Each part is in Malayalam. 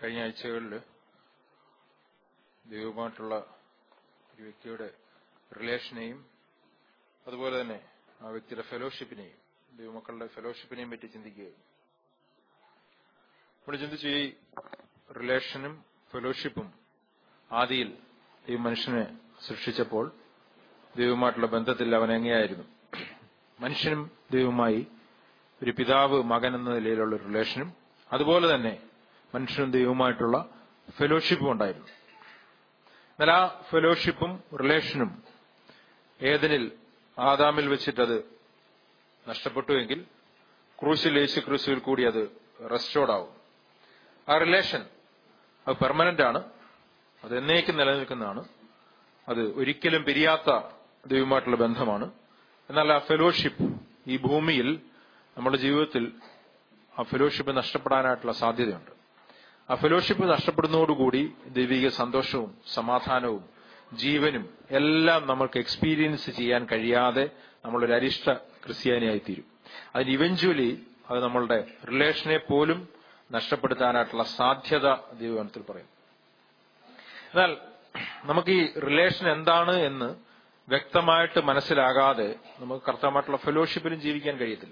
കഴിഞ്ഞ ആഴ്ചകളിൽ ദൈവമായിട്ടുള്ള ഒരു വ്യക്തിയുടെ റിലേഷനെയും അതുപോലെ തന്നെ ആ വ്യക്തിയുടെ ഫെലോഷിപ്പിനെയും ദൈവമക്കളുടെ ഫെലോഷിപ്പിനെയും പറ്റി ചിന്തിക്കുകയായിരുന്നു നമ്മൾ ചിന്തിച്ചു ഈ റിലേഷനും ഫെലോഷിപ്പും ആദിയിൽ ഈ മനുഷ്യനെ സൃഷ്ടിച്ചപ്പോൾ ദൈവമായിട്ടുള്ള ബന്ധത്തിൽ അവൻ എങ്ങനെയായിരുന്നു മനുഷ്യനും ദൈവവുമായി ഒരു പിതാവ് മകൻ എന്ന നിലയിലുള്ള ഒരു റിലേഷനും അതുപോലെ തന്നെ മനുഷ്യനും ദൈവവുമായിട്ടുള്ള ഫെലോഷിപ്പും ഉണ്ടായിരുന്നു എന്നാൽ ആ ഫെലോഷിപ്പും റിലേഷനും ഏതിനിൽ ആദാമിൽ വെച്ചിട്ടത് നഷ്ടപ്പെട്ടുവെങ്കിൽ ക്രൂശിൽ യേശു ക്രൂശിൽ കൂടി അത് റെസ്റ്റോർഡ് ആവും ആ റിലേഷൻ അത് പെർമനന്റ് ആണ് അത് എന്നേക്കും നിലനിൽക്കുന്നതാണ് അത് ഒരിക്കലും പിരിയാത്ത ദൈവമായിട്ടുള്ള ബന്ധമാണ് എന്നാൽ ആ ഫെലോഷിപ്പ് ഈ ഭൂമിയിൽ നമ്മുടെ ജീവിതത്തിൽ ആ ഫെലോഷിപ്പ് നഷ്ടപ്പെടാനായിട്ടുള്ള സാധ്യതയുണ്ട് ആ ഫെലോഷിപ്പ് നഷ്ടപ്പെടുന്നതോടുകൂടി ദൈവിക സന്തോഷവും സമാധാനവും ജീവനും എല്ലാം നമ്മൾക്ക് എക്സ്പീരിയൻസ് ചെയ്യാൻ കഴിയാതെ നമ്മളൊരു അരിഷ്ട ക്രിസ്ത്യാനിയായി തീരും അതിന് ഇവഞ്ച്വലി അത് നമ്മളുടെ റിലേഷനെ പോലും നഷ്ടപ്പെടുത്താനായിട്ടുള്ള സാധ്യത ദൈവഗണത്തിൽ പറയും എന്നാൽ നമുക്ക് ഈ റിലേഷൻ എന്താണ് എന്ന് വ്യക്തമായിട്ട് മനസ്സിലാകാതെ നമുക്ക് കർത്തമായിട്ടുള്ള ഫെലോഷിപ്പിലും ജീവിക്കാൻ കഴിയത്തില്ല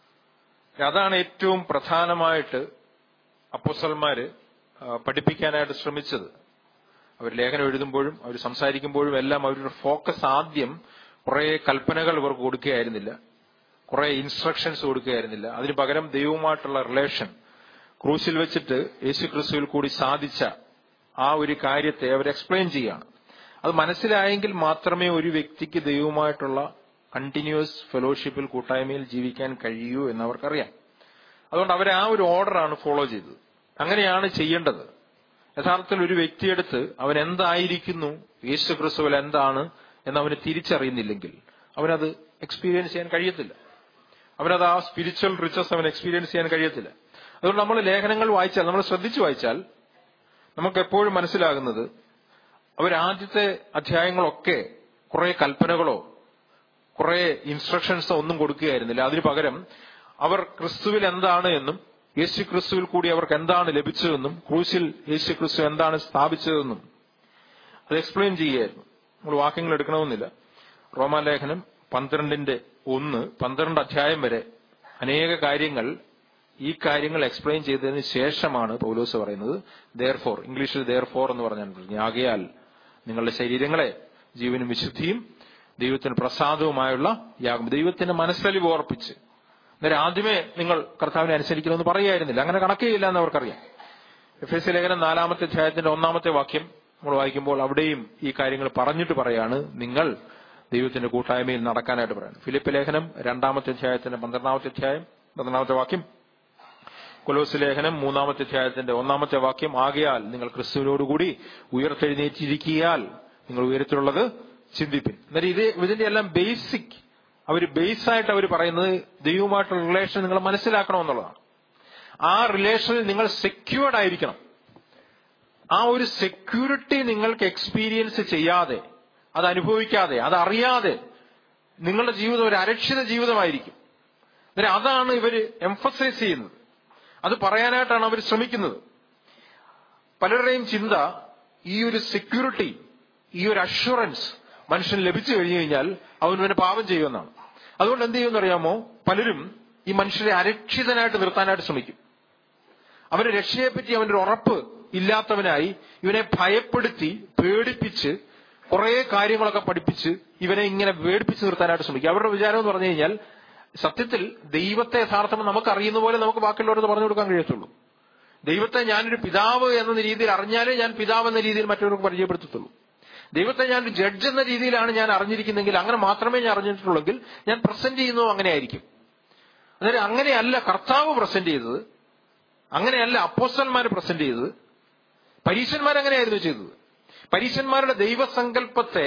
അതാണ് ഏറ്റവും പ്രധാനമായിട്ട് അപ്പോസൽമാര് പഠിപ്പിക്കാനായിട്ട് ശ്രമിച്ചത് അവർ ലേഖനം എഴുതുമ്പോഴും അവർ സംസാരിക്കുമ്പോഴും എല്ലാം അവരുടെ ഫോക്കസ് ആദ്യം കുറെ കൽപ്പനകൾ ഇവർക്ക് കൊടുക്കുകയായിരുന്നില്ല കുറെ ഇൻസ്ട്രക്ഷൻസ് കൊടുക്കുകയായിരുന്നില്ല അതിന് പകരം ദൈവവുമായിട്ടുള്ള റിലേഷൻ ക്രൂശിൽ വെച്ചിട്ട് യേശു ക്രിസ്തുവിൽ കൂടി സാധിച്ച ആ ഒരു കാര്യത്തെ അവർ എക്സ്പ്ലെയിൻ ചെയ്യുകയാണ് അത് മനസ്സിലായെങ്കിൽ മാത്രമേ ഒരു വ്യക്തിക്ക് ദൈവവുമായിട്ടുള്ള കണ്ടിന്യൂസ് ഫെലോഷിപ്പിൽ കൂട്ടായ്മയിൽ ജീവിക്കാൻ കഴിയൂ എന്ന് അവർക്കറിയാം അതുകൊണ്ട് അവർ ആ ഒരു ഓർഡറാണ് ഫോളോ ചെയ്തത് അങ്ങനെയാണ് ചെയ്യേണ്ടത് യഥാർത്ഥത്തിൽ ഒരു വ്യക്തിയെടുത്ത് അവൻ എന്തായിരിക്കുന്നു യേശു ക്രിസ്തുവിൽ എന്താണ് എന്ന് അവന് തിരിച്ചറിയുന്നില്ലെങ്കിൽ അവനത് എക്സ്പീരിയൻസ് ചെയ്യാൻ കഴിയത്തില്ല അവനത് ആ സ്പിരിച്വൽ റിച്ചസ് അവൻ എക്സ്പീരിയൻസ് ചെയ്യാൻ കഴിയത്തില്ല അതുകൊണ്ട് നമ്മൾ ലേഖനങ്ങൾ വായിച്ചാൽ നമ്മൾ ശ്രദ്ധിച്ചു വായിച്ചാൽ നമുക്ക് എപ്പോഴും മനസ്സിലാകുന്നത് അവർ ആദ്യത്തെ അധ്യായങ്ങളൊക്കെ കുറെ കൽപ്പനകളോ കുറെ ഇൻസ്ട്രക്ഷൻസോ ഒന്നും കൊടുക്കുകയായിരുന്നില്ല അതിനു പകരം അവർ ക്രിസ്തുവിൽ എന്താണ് എന്നും യേശു ക്രിസ്തുവിൽ കൂടി അവർക്ക് എന്താണ് ലഭിച്ചതെന്നും ക്രൂശിൽ യേശു ക്രിസ്തു എന്താണ് സ്ഥാപിച്ചതെന്നും അത് എക്സ്പ്ലെയിൻ ചെയ്യുകയായിരുന്നു നമ്മൾ വാക്യങ്ങൾ എടുക്കണമെന്നില്ല റോമാലേഖനം പന്ത്രണ്ടിന്റെ ഒന്ന് പന്ത്രണ്ട് അധ്യായം വരെ അനേക കാര്യങ്ങൾ ഈ കാര്യങ്ങൾ എക്സ്പ്ലെയിൻ ചെയ്തതിന് ശേഷമാണ് പൗലോസ് പറയുന്നത് ദെയർ ഫോർ ഇംഗ്ലീഷിൽ ദെയർ ഫോർ എന്ന് പറഞ്ഞാൽ ആകയാൽ നിങ്ങളുടെ ശരീരങ്ങളെ ജീവനും വിശുദ്ധിയും ദൈവത്തിന് പ്രസാദവുമായുള്ള യാഗം ദൈവത്തിന്റെ മനസ്സലിവ് ഓർപ്പിച്ച് അന്നേരം ആദ്യമേ നിങ്ങൾ കർത്താവിനെ അനുസരിക്കണമെന്ന് പറയുകയായിരുന്നില്ല അങ്ങനെ കണക്കേയില്ല എന്ന് അവർക്കറിയാം എഫ് എസ് ലേഖനം നാലാമത്തെ അധ്യായത്തിന്റെ ഒന്നാമത്തെ വാക്യം നമ്മൾ വായിക്കുമ്പോൾ അവിടെയും ഈ കാര്യങ്ങൾ പറഞ്ഞിട്ട് പറയാണ് നിങ്ങൾ ദൈവത്തിന്റെ കൂട്ടായ്മയിൽ നടക്കാനായിട്ട് പറയുന്നത് ഫിലിപ്പ് ലേഖനം രണ്ടാമത്തെ അധ്യായത്തിന്റെ പന്ത്രണ്ടാമത്തെ അധ്യായം പന്ത്രണ്ടാമത്തെ വാക്യം കൊലോസ് ലേഖനം മൂന്നാമത്തെ അധ്യായത്തിന്റെ ഒന്നാമത്തെ വാക്യം ആകയാൽ നിങ്ങൾ ക്രിസ്തുവിനോടുകൂടി ഉയർത്തെഴുന്നേറ്റിരിക്കിയാൽ നിങ്ങൾ ഉയരത്തിലുള്ളത് ചിന്തിപ്പിൻ എന്നിട്ട് ഇത് ഇതിന്റെ എല്ലാം ബേസിക് അവർ ബേസ് ആയിട്ട് അവർ പറയുന്നത് ദൈവവുമായിട്ടുള്ള റിലേഷൻ നിങ്ങൾ മനസ്സിലാക്കണമെന്നുള്ളതാണ് ആ റിലേഷനിൽ നിങ്ങൾ സെക്യൂർഡ് ആയിരിക്കണം ആ ഒരു സെക്യൂരിറ്റി നിങ്ങൾക്ക് എക്സ്പീരിയൻസ് ചെയ്യാതെ അത് അനുഭവിക്കാതെ അത് അറിയാതെ നിങ്ങളുടെ ജീവിതം ഒരു അരക്ഷിത ജീവിതമായിരിക്കും അന്നേരം അതാണ് ഇവര് എംഫസൈസ് ചെയ്യുന്നത് അത് പറയാനായിട്ടാണ് അവർ ശ്രമിക്കുന്നത് പലരുടെയും ചിന്ത ഈ ഒരു സെക്യൂരിറ്റി ഈ ഒരു അഷുറൻസ് മനുഷ്യൻ ലഭിച്ചു കഴിഞ്ഞു കഴിഞ്ഞാൽ അവൻ പിന്നെ പാപം ചെയ്യുമെന്നാണ് അതുകൊണ്ട് എന്ത് ചെയ്യുമെന്ന് അറിയാമോ പലരും ഈ മനുഷ്യരെ അരക്ഷിതനായിട്ട് നിർത്താനായിട്ട് ശ്രമിക്കും അവന്റെ രക്ഷയെപ്പറ്റി അവന്റെ ഒരു ഉറപ്പ് ഇല്ലാത്തവനായി ഇവനെ ഭയപ്പെടുത്തി പേടിപ്പിച്ച് കുറെ കാര്യങ്ങളൊക്കെ പഠിപ്പിച്ച് ഇവനെ ഇങ്ങനെ പേടിപ്പിച്ച് നിർത്താനായിട്ട് ശ്രമിക്കും അവരുടെ വിചാരം എന്ന് പറഞ്ഞു കഴിഞ്ഞാൽ സത്യത്തിൽ ദൈവത്തെ യഥാർത്ഥം നമുക്ക് അറിയുന്ന പോലെ നമുക്ക് ബാക്കിയുള്ളവരത് പറഞ്ഞു കൊടുക്കാൻ കഴിയത്തുള്ളൂ ദൈവത്തെ ഞാനൊരു പിതാവ് എന്ന രീതിയിൽ അറിഞ്ഞാലേ ഞാൻ പിതാവ് എന്ന രീതിയിൽ മറ്റവർക്ക് പരിചയപ്പെടുത്തത്തുള്ളൂ ദൈവത്തെ ഞാൻ ഒരു ജഡ്ജ് എന്ന രീതിയിലാണ് ഞാൻ അറിഞ്ഞിരിക്കുന്നെങ്കിൽ അങ്ങനെ മാത്രമേ ഞാൻ അറിഞ്ഞിട്ടുള്ളെങ്കിൽ ഞാൻ പ്രസന്റ് ചെയ്യുന്നതും അങ്ങനെ ആയിരിക്കും അതായത് അങ്ങനെയല്ല കർത്താവ് പ്രസന്റ് ചെയ്തത് അങ്ങനെയല്ല അപ്പോസ്റ്റന്മാർ പ്രസന്റ് ചെയ്തത് പരീക്ഷന്മാർ അങ്ങനെയായിരുന്നു ചെയ്തത് പരീക്ഷന്മാരുടെ ദൈവസങ്കല്പത്തെ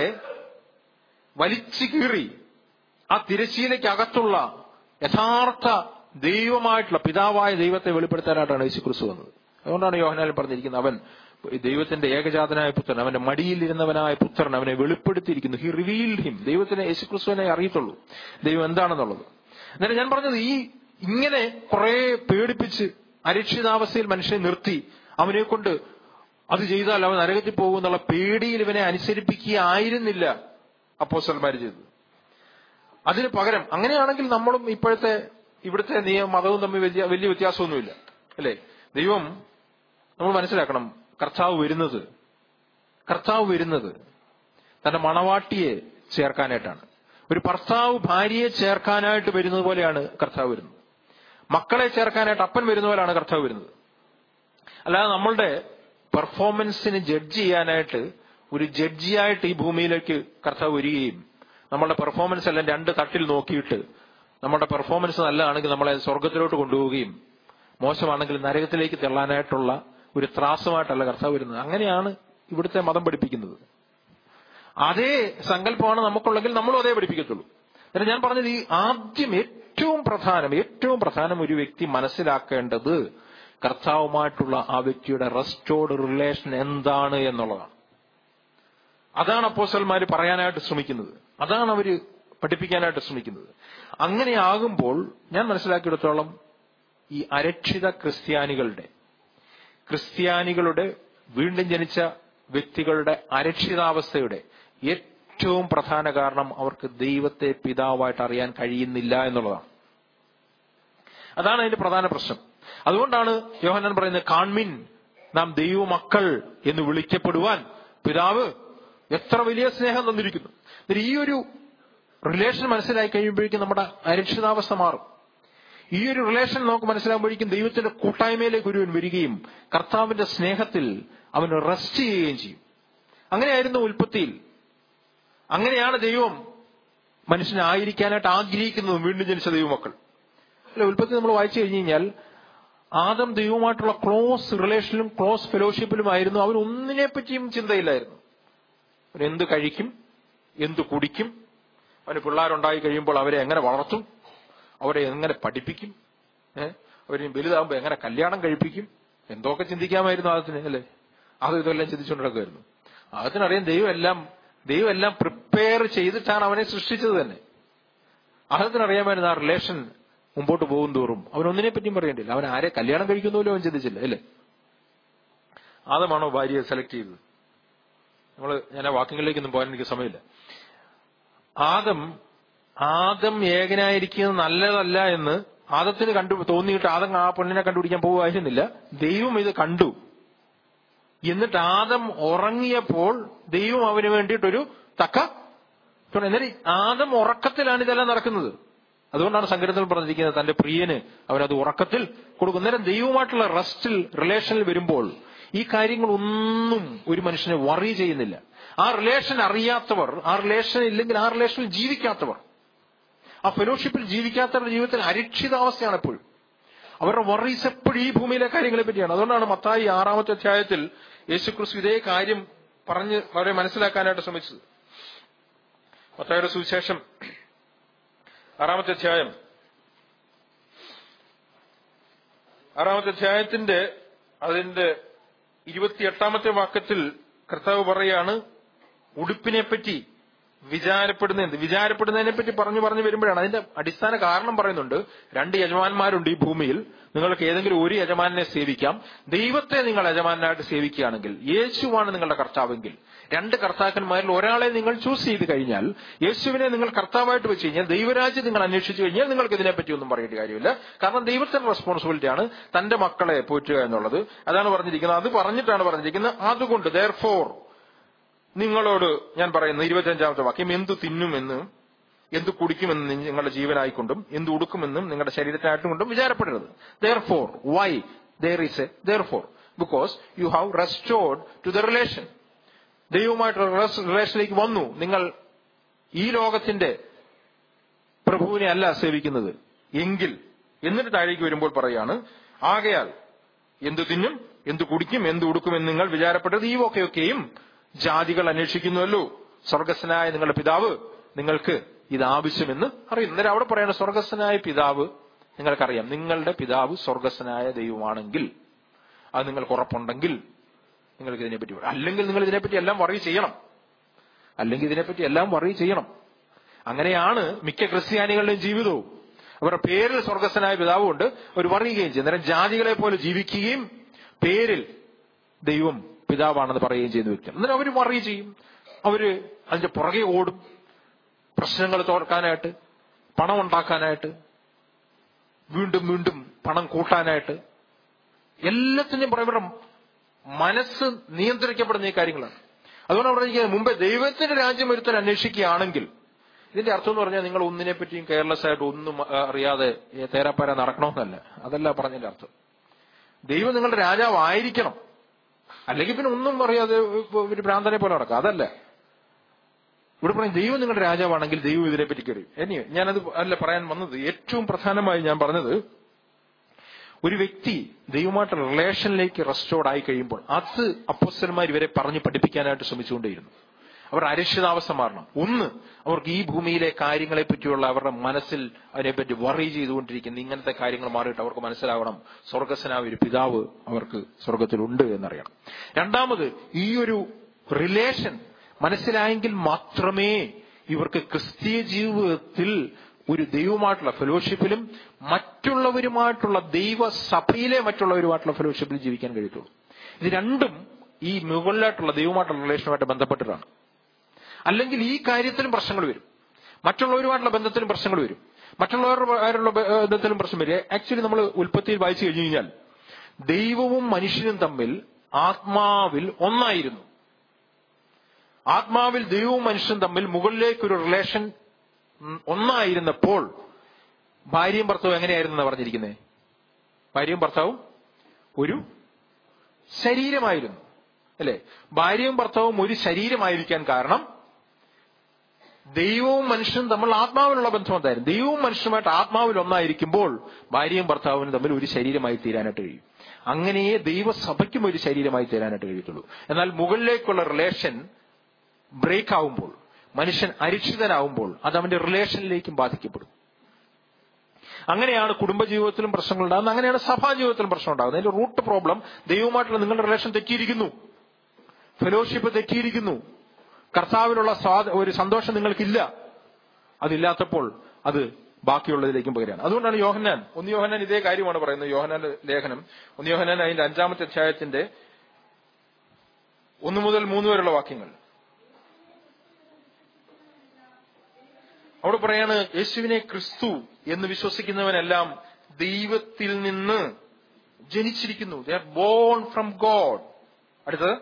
വലിച്ചു കീറി ആ തിരശീലയ്ക്കകത്തുള്ള യഥാർത്ഥ ദൈവമായിട്ടുള്ള പിതാവായ ദൈവത്തെ വെളിപ്പെടുത്താനായിട്ടാണ് യേശു ക്രിസ്തു വന്നത് അതുകൊണ്ടാണ് യോഹനാലിൽ പറഞ്ഞിരിക്കുന്നത് അവൻ ദൈവത്തിന്റെ ഏകജാതനായ പുത്രൻ അവന്റെ മടിയിലിരുന്നവനായ പുത്രൻ അവനെ വെളിപ്പെടുത്തിയിരിക്കുന്നു ഹി റിവീൽഡ് ഹിം ദൈവത്തിന് യേശു ക്രിസ്തുവിനെ അറിയത്തുള്ളൂ ദൈവം എന്താണെന്നുള്ളത് എന്നാലും ഞാൻ പറഞ്ഞത് ഈ ഇങ്ങനെ കുറെ പേടിപ്പിച്ച് അരക്ഷിതാവസ്ഥയിൽ മനുഷ്യനെ നിർത്തി അവനെ കൊണ്ട് അത് ചെയ്താൽ അവൻ നരകത്തിൽ പോകും എന്നുള്ള പേടിയിൽ ഇവനെ അനുസരിപ്പിക്കുകയായിരുന്നില്ല അപ്പോസ്റ്റൽമാർ ചെയ്തത് അതിന് പകരം അങ്ങനെയാണെങ്കിൽ നമ്മളും ഇപ്പോഴത്തെ ഇവിടുത്തെ നിയമ മതവും തമ്മിൽ വലിയ വലിയ വ്യത്യാസമൊന്നുമില്ല അല്ലേ ദൈവം നമ്മൾ മനസ്സിലാക്കണം കർത്താവ് വരുന്നത് കർത്താവ് വരുന്നത് തന്റെ മണവാട്ടിയെ ചേർക്കാനായിട്ടാണ് ഒരു ഭർത്താവ് ഭാര്യയെ ചേർക്കാനായിട്ട് വരുന്നത് പോലെയാണ് കർത്താവ് വരുന്നത് മക്കളെ ചേർക്കാനായിട്ട് അപ്പൻ വരുന്ന പോലെയാണ് കർത്താവ് വരുന്നത് അല്ലാതെ നമ്മളുടെ പെർഫോമൻസിന് ജഡ്ജ് ചെയ്യാനായിട്ട് ഒരു ജഡ്ജിയായിട്ട് ഈ ഭൂമിയിലേക്ക് കർത്താവ് വരികയും നമ്മളുടെ പെർഫോമൻസ് എല്ലാം രണ്ട് തട്ടിൽ നോക്കിയിട്ട് നമ്മുടെ പെർഫോമൻസ് നല്ലതാണെങ്കിൽ നമ്മളെ സ്വർഗത്തിലോട്ട് കൊണ്ടുപോവുകയും മോശമാണെങ്കിൽ നരകത്തിലേക്ക് തള്ളാനായിട്ടുള്ള ഒരു ത്രാസമായിട്ടല്ല കർത്താവ് വരുന്നത് അങ്ങനെയാണ് ഇവിടുത്തെ മതം പഠിപ്പിക്കുന്നത് അതേ സങ്കല്പമാണ് നമുക്കുള്ളെങ്കിൽ നമ്മളും അതേ പഠിപ്പിക്കത്തുള്ളൂ എന്നാൽ ഞാൻ പറഞ്ഞത് ഈ ആദ്യം ഏറ്റവും പ്രധാനം ഏറ്റവും പ്രധാനം ഒരു വ്യക്തി മനസ്സിലാക്കേണ്ടത് കർത്താവുമായിട്ടുള്ള ആ വ്യക്തിയുടെ റെസ്റ്റോർഡ് റിലേഷൻ എന്താണ് എന്നുള്ളതാണ് അതാണ് അപ്പോസൽമാർ പറയാനായിട്ട് ശ്രമിക്കുന്നത് അതാണ് അവര് പഠിപ്പിക്കാനായിട്ട് ശ്രമിക്കുന്നത് അങ്ങനെയാകുമ്പോൾ ഞാൻ മനസ്സിലാക്കിയെടുത്തോളം ഈ അരക്ഷിത ക്രിസ്ത്യാനികളുടെ ക്രിസ്ത്യാനികളുടെ വീണ്ടും ജനിച്ച വ്യക്തികളുടെ അരക്ഷിതാവസ്ഥയുടെ ഏറ്റവും പ്രധാന കാരണം അവർക്ക് ദൈവത്തെ പിതാവായിട്ട് അറിയാൻ കഴിയുന്നില്ല എന്നുള്ളതാണ് അതാണ് അതിന്റെ പ്രധാന പ്രശ്നം അതുകൊണ്ടാണ് യോഹന്നാൻ പറയുന്നത് കാൺമിൻ നാം ദൈവമക്കൾ എന്ന് വിളിക്കപ്പെടുവാൻ പിതാവ് എത്ര വലിയ സ്നേഹം തന്നിരിക്കുന്നു എന്നിട്ട് ഈ ഒരു റിലേഷൻ മനസ്സിലാക്കി കഴിയുമ്പോഴേക്കും നമ്മുടെ അരക്ഷിതാവസ്ഥ മാറും ഈ ഒരു റിലേഷൻ നമുക്ക് മനസ്സിലാകുമ്പോഴേക്കും ദൈവത്തിന്റെ കൂട്ടായ്മയിലേക്ക് ഒരുവൻ വരികയും കർത്താവിന്റെ സ്നേഹത്തിൽ അവന് റെസ്റ്റ് ചെയ്യുകയും ചെയ്യും അങ്ങനെയായിരുന്നു ഉൽപ്പത്തിയിൽ അങ്ങനെയാണ് ദൈവം മനുഷ്യനായിരിക്കാനായിട്ട് ആഗ്രഹിക്കുന്നതും വീണ്ടും ജനിച്ച ദൈവമക്കൾ അല്ല ഉൽപ്പത്തി നമ്മൾ വായിച്ചു കഴിഞ്ഞു കഴിഞ്ഞാൽ ആദം ദൈവമായിട്ടുള്ള ക്ലോസ് റിലേഷനിലും ക്ലോസ് ഫെലോഷിപ്പിലുമായിരുന്നു അവൻ ഒന്നിനെ പറ്റിയും ചിന്തയില്ലായിരുന്നു അവൻ എന്ത് കഴിക്കും എന്ത് കുടിക്കും അവന് പിള്ളേരുണ്ടായി കഴിയുമ്പോൾ അവരെ എങ്ങനെ വളർത്തും അവരെ എങ്ങനെ പഠിപ്പിക്കും ഏഹ് അവരെ വലുതാകുമ്പോൾ എങ്ങനെ കല്യാണം കഴിപ്പിക്കും എന്തൊക്കെ ചിന്തിക്കാമായിരുന്നു ആദത്തിന് അല്ലേ അത് ഇതെല്ലാം ചിന്തിച്ചുകൊണ്ട് നടക്കുമായിരുന്നു ആദത്തിനറിയാം ദൈവം എല്ലാം ദൈവം എല്ലാം പ്രിപ്പയർ ചെയ്തിട്ടാണ് അവനെ സൃഷ്ടിച്ചത് തന്നെ ആദത്തിനറിയാമായിരുന്നു ആ റിലേഷൻ മുമ്പോട്ട് പോകും തോറും അവൻ ഒന്നിനെ പറ്റിയും പറയേണ്ടില്ല അവൻ ആരെ കല്യാണം കഴിക്കുന്ന പോലും അവൻ ചിന്തിച്ചില്ല അല്ലേ ആദമാണോ ഭാര്യയെ സെലക്ട് ചെയ്തത് നമ്മൾ ഞാൻ ആ വാക്യങ്ങളിലേക്കൊന്നും പോകാൻ എനിക്ക് സമയമില്ല ആദം ആദം ഏകനായിരിക്കുന്നത് നല്ലതല്ല എന്ന് ആദത്തിന് കണ്ടു തോന്നിയിട്ട് ആദം ആ പെണ്ണിനെ കണ്ടുപിടിക്കാൻ പോകുമായിരുന്നില്ല ദൈവം ഇത് കണ്ടു എന്നിട്ട് ആദം ഉറങ്ങിയപ്പോൾ ദൈവം അവന് വേണ്ടിയിട്ടൊരു തക്ക എന്നിട്ട് ആദം ഉറക്കത്തിലാണ് ഇതെല്ലാം നടക്കുന്നത് അതുകൊണ്ടാണ് സങ്കീർത്തനം പറഞ്ഞിരിക്കുന്നത് തന്റെ പ്രിയന് അവനത് ഉറക്കത്തിൽ കൊടുക്കും നേരം ദൈവമായിട്ടുള്ള റെസ്റ്റിൽ റിലേഷനിൽ വരുമ്പോൾ ഈ കാര്യങ്ങളൊന്നും ഒരു മനുഷ്യനെ വറി ചെയ്യുന്നില്ല ആ റിലേഷൻ അറിയാത്തവർ ആ റിലേഷൻ ഇല്ലെങ്കിൽ ആ റിലേഷനിൽ ജീവിക്കാത്തവർ ആ ഫെലോഷിപ്പിൽ ജീവിക്കാത്തവരുടെ ജീവിതത്തിൽ അരക്ഷിതാവസ്ഥയാണ് എപ്പോഴും അവരുടെ വറീസ് എപ്പോഴും ഈ ഭൂമിയിലെ കാര്യങ്ങളെ പറ്റിയാണ് അതുകൊണ്ടാണ് മത്തായി ആറാമത്തെ അധ്യായത്തിൽ യേശുക്രിസ്തു ഇതേ കാര്യം പറഞ്ഞ് അവരെ മനസ്സിലാക്കാനായിട്ട് ശ്രമിച്ചത് മത്തായുടെ സുവിശേഷം ആറാമത്തെ അധ്യായം ആറാമത്തെ അധ്യായത്തിന്റെ അതിന്റെ ഇരുപത്തിയെട്ടാമത്തെ വാക്യത്തിൽ കർത്താവ് പറയാണ് ഉടുപ്പിനെ പറ്റി വിചാരപ്പെടുന്നത് വിചാരപ്പെടുന്നതിനെ പറ്റി പറഞ്ഞു പറഞ്ഞു വരുമ്പോഴാണ് അതിന്റെ അടിസ്ഥാന കാരണം പറയുന്നുണ്ട് രണ്ട് യജമാന്മാരുണ്ട് ഈ ഭൂമിയിൽ നിങ്ങൾക്ക് ഏതെങ്കിലും ഒരു യജമാനെ സേവിക്കാം ദൈവത്തെ നിങ്ങൾ യജമാനായിട്ട് സേവിക്കുകയാണെങ്കിൽ യേശുവാണ് നിങ്ങളുടെ കർത്താവെങ്കിൽ രണ്ട് കർത്താക്കന്മാരിൽ ഒരാളെ നിങ്ങൾ ചൂസ് ചെയ്ത് കഴിഞ്ഞാൽ യേശുവിനെ നിങ്ങൾ കർത്താവായിട്ട് വെച്ച് കഴിഞ്ഞാൽ ദൈവരാജ്യം നിങ്ങൾ അന്വേഷിച്ചു കഴിഞ്ഞാൽ നിങ്ങൾക്ക് ഇതിനെപ്പറ്റി ഒന്നും പറയേണ്ട കാര്യമില്ല കാരണം ദൈവത്തിന്റെ റെസ്പോൺസിബിലിറ്റിയാണ് തന്റെ മക്കളെ പോറ്റുക എന്നുള്ളത് അതാണ് പറഞ്ഞിരിക്കുന്നത് അത് പറഞ്ഞിട്ടാണ് പറഞ്ഞിരിക്കുന്നത് അതുകൊണ്ട് ദർ ഫോർ നിങ്ങളോട് ഞാൻ പറയുന്നു ഇരുപത്തിയഞ്ചാമത്തെ വാക്യം എന്തു തിന്നുമെന്നും എന്തു കുടിക്കുമെന്നും നിങ്ങളുടെ ജീവനായിക്കൊണ്ടും എന്ത് ഉടുക്കുമെന്നും നിങ്ങളുടെ ശരീരത്തിനായിട്ടും കൊണ്ടും വിചാരപ്പെടരുത് therefore why there is a therefore because you have restored to the relation ദൈവമായിട്ടുള്ള റിലേഷനിലേക്ക് വന്നു നിങ്ങൾ ഈ ലോകത്തിന്റെ പ്രഭുവിനെ അല്ല സേവിക്കുന്നത് എങ്കിൽ എന്നിട്ട് താഴേക്ക് വരുമ്പോൾ പറയാണ് ആകയാൽ എന്തു തിന്നും എന്തു കുടിക്കും എന്തു ഉടുക്കും എന്ന് നിങ്ങൾ വിചാരപ്പെട്ടത് ഈ ഒക്കെയൊക്കെയും ജാതികൾ അന്വേഷിക്കുന്നുവല്ലോ സ്വർഗസ്വനായ നിങ്ങളുടെ പിതാവ് നിങ്ങൾക്ക് ഇത് ആവശ്യമെന്ന് അറിയുന്നു അന്നേരം അവിടെ പറയുന്ന സ്വർഗസ്വനായ പിതാവ് നിങ്ങൾക്കറിയാം നിങ്ങളുടെ പിതാവ് സ്വർഗസ്വനായ ദൈവമാണെങ്കിൽ അത് നിങ്ങൾക്ക് ഉറപ്പുണ്ടെങ്കിൽ നിങ്ങൾക്ക് ഇതിനെപ്പറ്റി അല്ലെങ്കിൽ നിങ്ങൾ ഇതിനെപ്പറ്റി എല്ലാം വറി ചെയ്യണം അല്ലെങ്കിൽ ഇതിനെപ്പറ്റി എല്ലാം വറി ചെയ്യണം അങ്ങനെയാണ് മിക്ക ക്രിസ്ത്യാനികളുടെയും ജീവിതവും അവരുടെ പേരിൽ സ്വർഗസ്വനായ പിതാവുണ്ട് അവർ പറയുകയും ചെയ്യും അന്നേരം ജാതികളെ പോലെ ജീവിക്കുകയും പേരിൽ ദൈവം പിതാവാണെന്ന് പറയുകയും ചെയ്യുന്ന വ്യക്തിയാണ് എന്നിട്ട് അവർ വറി ചെയ്യും അവര് അതിന്റെ പുറകെ ഓടും പ്രശ്നങ്ങൾ തോർക്കാനായിട്ട് പണം ഉണ്ടാക്കാനായിട്ട് വീണ്ടും വീണ്ടും പണം കൂട്ടാനായിട്ട് എല്ലാത്തിന്റെയും പുറകെ ഇവരുടെ മനസ്സ് നിയന്ത്രിക്കപ്പെടുന്ന ഈ കാര്യങ്ങളാണ് അതുകൊണ്ട് പറഞ്ഞിരിക്കുന്നത് മുമ്പേ ദൈവത്തിന്റെ രാജ്യം ഒരുത്തൻ അന്വേഷിക്കുകയാണെങ്കിൽ ഇതിന്റെ അർത്ഥം എന്ന് പറഞ്ഞാൽ നിങ്ങൾ ഒന്നിനെ പറ്റിയും കെയർലെസ് ആയിട്ട് ഒന്നും ആ, അറിയാതെ ഏ, തേരാപ്പാര നടക്കണമെന്നല്ല അതല്ല പറഞ്ഞതിന്റെ അർത്ഥം ദൈവം നിങ്ങളുടെ രാജാവായിരിക്കണം അല്ലെങ്കിൽ പിന്നെ ഒന്നും അറിയാതെ ഒരു ഭ്രാന്തനെ പോലെ നടക്കുക അതല്ല ഇവിടെ പറയും ദൈവം നിങ്ങളുടെ രാജാവാണെങ്കിൽ ദൈവം ഇതിനെപ്പറ്റി കയറി ഇനി ഞാനത് അല്ല പറയാൻ വന്നത് ഏറ്റവും പ്രധാനമായി ഞാൻ പറഞ്ഞത് ഒരു വ്യക്തി ദൈവമായിട്ടുള്ള റിലേഷനിലേക്ക് റെസ്റ്റോർഡ് ആയി കഴിയുമ്പോൾ അത് അപ്പോസ്റ്റന്മാർ ഇവരെ പറഞ്ഞ് പഠിപ്പിക്കാനായിട്ട് ശ്രമിച്ചുകൊണ്ടേയിരുന്നു അവർ അരക്ഷിതാവസ്ഥ മാറണം ഒന്ന് അവർക്ക് ഈ ഭൂമിയിലെ കാര്യങ്ങളെ പറ്റിയുള്ള അവരുടെ മനസ്സിൽ അതിനെപ്പറ്റി വറി ചെയ്തുകൊണ്ടിരിക്കുന്ന ഇങ്ങനത്തെ കാര്യങ്ങൾ മാറിയിട്ട് അവർക്ക് മനസ്സിലാവണം സ്വർഗസ്വനായ ഒരു പിതാവ് അവർക്ക് സ്വർഗത്തിലുണ്ട് എന്നറിയണം രണ്ടാമത് ഈ ഒരു റിലേഷൻ മനസ്സിലായെങ്കിൽ മാത്രമേ ഇവർക്ക് ക്രിസ്തീയ ജീവിതത്തിൽ ഒരു ദൈവമായിട്ടുള്ള ഫെലോഷിപ്പിലും മറ്റുള്ളവരുമായിട്ടുള്ള ദൈവസഭയിലെ മറ്റുള്ളവരുമായിട്ടുള്ള ഫെലോഷിപ്പിൽ ജീവിക്കാൻ കഴിയത്തുള്ളൂ ഇത് രണ്ടും ഈ മുകളിലായിട്ടുള്ള ദൈവമായിട്ടുള്ള റിലേഷനുമായിട്ട് ബന്ധപ്പെട്ടിട്ടാണ് അല്ലെങ്കിൽ ഈ കാര്യത്തിലും പ്രശ്നങ്ങൾ വരും മറ്റുള്ളവരുമായിട്ടുള്ള ബന്ധത്തിലും പ്രശ്നങ്ങൾ വരും മറ്റുള്ളവരുമായിട്ടുള്ള ബന്ധത്തിലും പ്രശ്നം വരും ആക്ച്വലി നമ്മൾ ഉൽപ്പത്തിയിൽ വായിച്ചു കഴിഞ്ഞു കഴിഞ്ഞാൽ ദൈവവും മനുഷ്യനും തമ്മിൽ ആത്മാവിൽ ഒന്നായിരുന്നു ആത്മാവിൽ ദൈവവും മനുഷ്യനും തമ്മിൽ മുകളിലേക്കൊരു റിലേഷൻ ഉം, ഒന്നായിരുന്നപ്പോൾ ഭാര്യയും ഭർത്താവും എങ്ങനെയായിരുന്നു പറഞ്ഞിരിക്കുന്നത് ഭാര്യയും ഭർത്താവും ഒരു ശരീരമായിരുന്നു അല്ലെ ഭാര്യയും ഭർത്താവും ഒരു ശരീരമായിരിക്കാൻ കാരണം ദൈവവും മനുഷ്യനും തമ്മിൽ ആത്മാവിലുള്ള ബന്ധം എന്തായിരുന്നു ദൈവവും മനുഷ്യനുമായിട്ട് ആത്മാവിൽ ഒന്നായിരിക്കുമ്പോൾ ഭാര്യയും ഭർത്താവിനും തമ്മിൽ ഒരു ശരീരമായി തീരാനായിട്ട് കഴിയും അങ്ങനെയേ ദൈവസഭയ്ക്കും ഒരു ശരീരമായി തീരാനായിട്ട് കഴിയത്തുള്ളൂ എന്നാൽ മുകളിലേക്കുള്ള റിലേഷൻ ബ്രേക്ക് ആവുമ്പോൾ മനുഷ്യൻ അരിക്ഷിതനാവുമ്പോൾ അത് അവന്റെ റിലേഷനിലേക്കും ബാധിക്കപ്പെടും അങ്ങനെയാണ് കുടുംബജീവിതത്തിലും പ്രശ്നങ്ങൾ ഉണ്ടാകുന്നത് അങ്ങനെയാണ് സഭാ ജീവിതത്തിലും പ്രശ്നം ഉണ്ടാകുന്നത് അതിന്റെ റൂട്ട് പ്രോബ്ലം ദൈവമായിട്ടുള്ള നിങ്ങളുടെ റിലേഷൻ തെറ്റിയിരിക്കുന്നു ഫെലോഷിപ്പ് തെറ്റിയിരിക്കുന്നു കർത്താവിലുള്ള സ്വാത ഒരു സന്തോഷം നിങ്ങൾക്കില്ല അതില്ലാത്തപ്പോൾ അത് ബാക്കിയുള്ളതിലേക്കും പകരാണ് അതുകൊണ്ടാണ് യോഹന്നാൻ ഒന്ന് യോഹന്നാൻ ഇതേ കാര്യമാണ് പറയുന്നത് യോഹന്നാൻ ലേഖനം ഒന്ന് യോഹന്നാൻ അതിന്റെ അഞ്ചാമത്തെ അധ്യായത്തിന്റെ ഒന്ന് മുതൽ മൂന്ന് വരെയുള്ള വാക്യങ്ങൾ അവിടെ പറയാണ് യേശുവിനെ ക്രിസ്തു എന്ന് വിശ്വസിക്കുന്നവനെല്ലാം ദൈവത്തിൽ നിന്ന് ജനിച്ചിരിക്കുന്നു they are born from God അടുത്തത്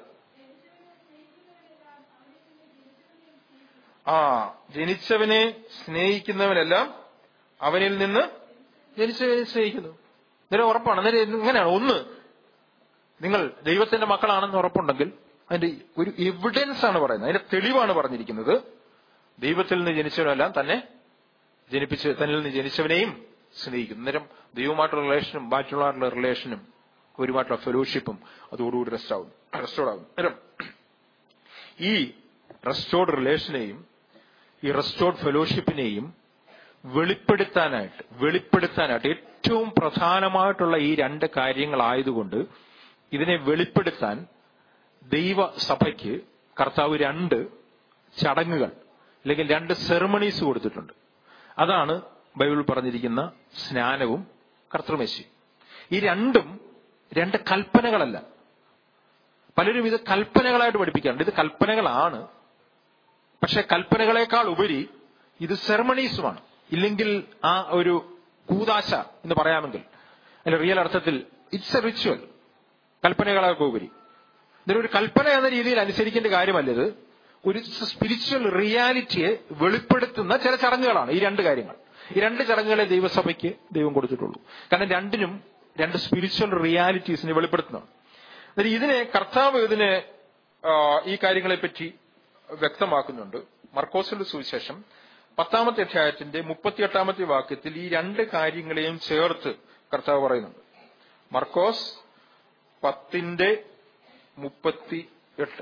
ആ ജനിച്ചവനെ സ്നേഹിക്കുന്നവനെല്ലാം അവനിൽ നിന്ന് ജനിച്ചവനെ സ്നേഹിക്കുന്നു ഇതിന് ഉറപ്പാണ് അന്നേരം ഇങ്ങനെയാണ് ഒന്ന് നിങ്ങൾ ദൈവത്തിന്റെ മക്കളാണെന്ന് ഉറപ്പുണ്ടെങ്കിൽ അതിന്റെ ഒരു എവിഡൻസ് ആണ് പറയുന്നത് അതിന്റെ തെളിവാണ് പറഞ്ഞിരിക്കുന്നത് ദൈവത്തിൽ നിന്ന് ജനിച്ചവനെല്ലാം തന്നെ ജനിപ്പിച്ച് തന്നിൽ നിന്ന് ജനിച്ചവനെയും സ്നേഹിക്കുന്നു അന്നേരം ദൈവമായിട്ടുള്ള റിലേഷനും ബാറ്റുള്ളവരുടെ റിലേഷനും ഒരുമായിട്ടുള്ള ഫെലോഷിപ്പും അതോടുകൂടി റെസ്റ്റ് ആവുന്നു റെസ്റ്റോർഡ് ആവുന്നു അന്നേരം ഈ റെസ്റ്റോർഡ് റിലേഷനെയും ഈ റെസ്റ്റോർഡ് ഫെലോഷിപ്പിനെയും വെളിപ്പെടുത്താനായിട്ട് വെളിപ്പെടുത്താനായിട്ട് ഏറ്റവും പ്രധാനമായിട്ടുള്ള ഈ രണ്ട് കാര്യങ്ങളായതുകൊണ്ട് ഇതിനെ വെളിപ്പെടുത്താൻ ദൈവസഭയ്ക്ക് കർത്താവ് രണ്ട് ചടങ്ങുകൾ അല്ലെങ്കിൽ രണ്ട് സെറമണീസ് കൊടുത്തിട്ടുണ്ട് അതാണ് ബൈബിൾ പറഞ്ഞിരിക്കുന്ന സ്നാനവും കർത്തൃമേശയും ഈ രണ്ടും രണ്ട് കൽപ്പനകളല്ല പലരും ഇത് കൽപ്പനകളായിട്ട് പഠിപ്പിക്കാറുണ്ട് ഇത് കൽപ്പനകളാണ് പക്ഷെ കൽപ്പനകളെക്കാൾ ഉപരി ഇത് സെറമണീസുമാണ് ഇല്ലെങ്കിൽ ആ ഒരു കൂതാശ എന്ന് പറയാമെങ്കിൽ അതിന്റെ റിയൽ അർത്ഥത്തിൽ ഇറ്റ്സ് എ റിച്വൽ കൽപ്പനകളൊക്കെ ഉപരി ഇതൊരു കൽപ്പന എന്ന രീതിയിൽ അനുസരിക്കേണ്ട കാര്യമല്ല ഇത് ഒരു സ്പിരിച്വൽ റിയാലിറ്റിയെ വെളിപ്പെടുത്തുന്ന ചില ചടങ്ങുകളാണ് ഈ രണ്ട് കാര്യങ്ങൾ ഈ രണ്ട് ചടങ്ങുകളെ ദൈവസഭയ്ക്ക് ദൈവം കൊടുത്തിട്ടുള്ളൂ കാരണം രണ്ടിനും രണ്ട് സ്പിരിച്വൽ റിയാലിറ്റീസിനെ വെളിപ്പെടുത്തുന്നതാണ് എന്നിട്ട് ഇതിനെ കർത്താവ് ഇതിനെ ആ, ഈ കാര്യങ്ങളെപ്പറ്റി വ്യക്തമാക്കുന്നുണ്ട് മർക്കോസിന്റെ സുവിശേഷം പത്താമത്തെ അധ്യായത്തിന്റെ മുപ്പത്തിയെട്ടാമത്തെ വാക്യത്തിൽ ഈ രണ്ട് കാര്യങ്ങളെയും ചേർത്ത് കർത്താവ് പറയുന്നുണ്ട് മർക്കോസ് പത്തിന്റെ മുപ്പത്തി എട്ട്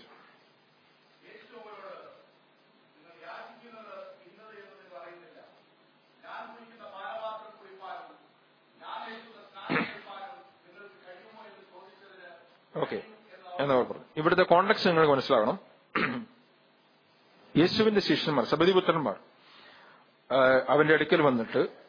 ഓക്കെ എന്നാ പറഞ്ഞു ഇവിടുത്തെ കോണ്ടക്സ്റ്റ് നിങ്ങൾക്ക് മനസ്സിലാകണം യേശുവിന്റെ ശിഷ്യന്മാർ സബദിപുത്രന്മാർ ആ, അവന്റെ അടുക്കൽ വന്നിട്ട്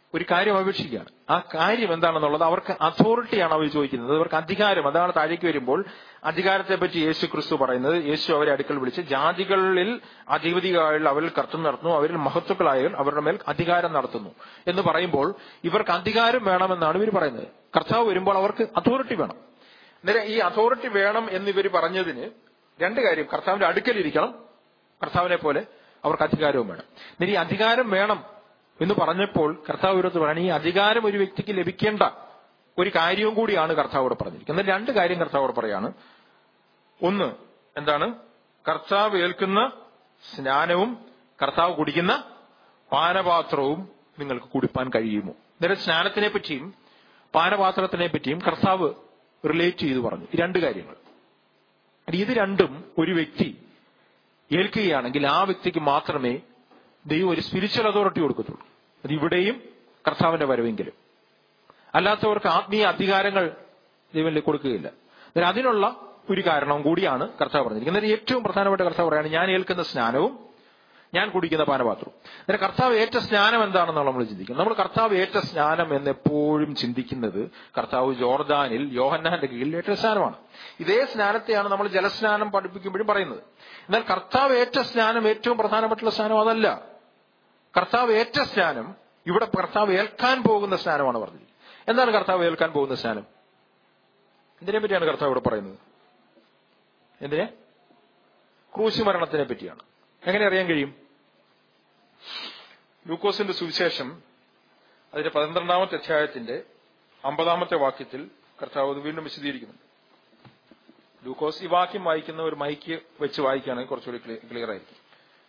ഒരു കാര്യം അപേക്ഷിക്കുകയാണ് ആ കാര്യം എന്താണെന്നുള്ളത് അവർക്ക് അതോറിറ്റിയാണ് അവർ ചോദിക്കുന്നത് അവർക്ക് അധികാരം അതാണ് താഴേക്ക് വരുമ്പോൾ അധികാരത്തെ പറ്റി യേശു ക്രിസ്തു പറയുന്നത് യേശു അവരെ അടുക്കൽ വിളിച്ച് ജാതികളിൽ അധിപതികൾ അവരിൽ കർത്തം നടത്തുന്നു അവരിൽ മഹത്വക്കളായവർ അവരുടെ മേൽ അധികാരം നടത്തുന്നു എന്ന് പറയുമ്പോൾ ഇവർക്ക് അധികാരം വേണമെന്നാണ് ഇവർ പറയുന്നത് കർത്താവ് വരുമ്പോൾ അവർക്ക് അതോറിറ്റി വേണം അന്നേരം ഈ അതോറിറ്റി വേണം എന്നിവർ പറഞ്ഞതിന് രണ്ട് കാര്യം കർത്താവിന്റെ അടുക്കലിരിക്കണം കർത്താവിനെ പോലെ അവർക്ക് അധികാരവും വേണം എന്നിട്ട് ഈ അധികാരം വേണം എന്ന് പറഞ്ഞപ്പോൾ കർത്താവ് ഇവരത്ത് പറയണം ഈ അധികാരം ഒരു വ്യക്തിക്ക് ലഭിക്കേണ്ട ഒരു കാര്യവും കൂടിയാണ് കർത്താവോട് പറഞ്ഞിരിക്കുന്നത് എന്നാൽ രണ്ട് കാര്യം കർത്താവോട് പറയാണ് ഒന്ന് എന്താണ് കർത്താവ് ഏൽക്കുന്ന സ്നാനവും കർത്താവ് കുടിക്കുന്ന പാനപാത്രവും നിങ്ങൾക്ക് കുടിപ്പാൻ കഴിയുമോ അന്നേരം സ്നാനത്തിനെ പറ്റിയും പാനപാത്രത്തിനെ പറ്റിയും കർത്താവ് റിലേറ്റ് ചെയ്തു പറഞ്ഞു ഈ രണ്ട് കാര്യങ്ങൾ ഇത് രണ്ടും ഒരു വ്യക്തി ഏൽക്കുകയാണെങ്കിൽ ആ വ്യക്തിക്ക് മാത്രമേ ദൈവം ഒരു സ്പിരിച്വൽ അതോറിറ്റി കൊടുക്കത്തുള്ളൂ അത് ഇവിടെയും കർത്താവിന്റെ വരവെങ്കിലും അല്ലാത്തവർക്ക് ആത്മീയ അധികാരങ്ങൾ ദൈവം കൊടുക്കുകയില്ല എന്നാൽ അതിനുള്ള ഒരു കാരണവും കൂടിയാണ് കർത്താവ് പറഞ്ഞിരിക്കുന്നത് എന്നാൽ ഏറ്റവും പ്രധാനപ്പെട്ട കർത്താവ് പറയാണ് ഞാൻ ഏൽക്കുന്ന സ്നാനവും ഞാൻ കുടിക്കുന്ന പാനപാത്രവും എന്നാൽ കർത്താവ് ഏറ്റ സ്നാനം എന്താണെന്നാണ് നമ്മൾ ചിന്തിക്കുന്നത് നമ്മൾ കർത്താവ് ഏറ്റ സ്നാനം എന്ന് എപ്പോഴും ചിന്തിക്കുന്നത് കർത്താവ് ജോർദാനിൽ യോഹന്നാന്റെ കീഴിൽ ഏറ്റ സ്നാനമാണ് ഇതേ സ്നാനത്തെയാണ് നമ്മൾ ജലസ്നാനം പഠിപ്പിക്കുമ്പോഴും പറയുന്നത് എന്നാൽ കർത്താവ് ഏറ്റ സ്നാനം ഏറ്റവും പ്രധാനപ്പെട്ടുള്ള സ്നാനം അതല്ല കർത്താവ് ഏറ്റ സ്നാനം ഇവിടെ കർത്താവ് ഏൽക്കാൻ പോകുന്ന സ്നാനമാണ് പറഞ്ഞത് എന്താണ് കർത്താവ് ഏൽക്കാൻ പോകുന്ന സ്നാനം എന്തിനെ പറ്റിയാണ് കർത്താവ് ഇവിടെ പറയുന്നത് എന്തിനെ ക്രൂശി മരണത്തിനെ പറ്റിയാണ് എങ്ങനെ അറിയാൻ കഴിയും ലൂക്കോസിന്റെ സുവിശേഷം അതിന്റെ പന്ത്രണ്ടാമത്തെ അധ്യായത്തിന്റെ അമ്പതാമത്തെ വാക്യത്തിൽ കർത്താവ് അത് വീണ്ടും വിശദീകരിക്കുന്നു ലൂക്കോസ് ഈ വാക്യം വായിക്കുന്ന ഒരു മൈക്ക് വെച്ച് വായിക്കുകയാണെങ്കിൽ കുറച്ചുകൂടി ക്ലിയർ ആയിരിക്കും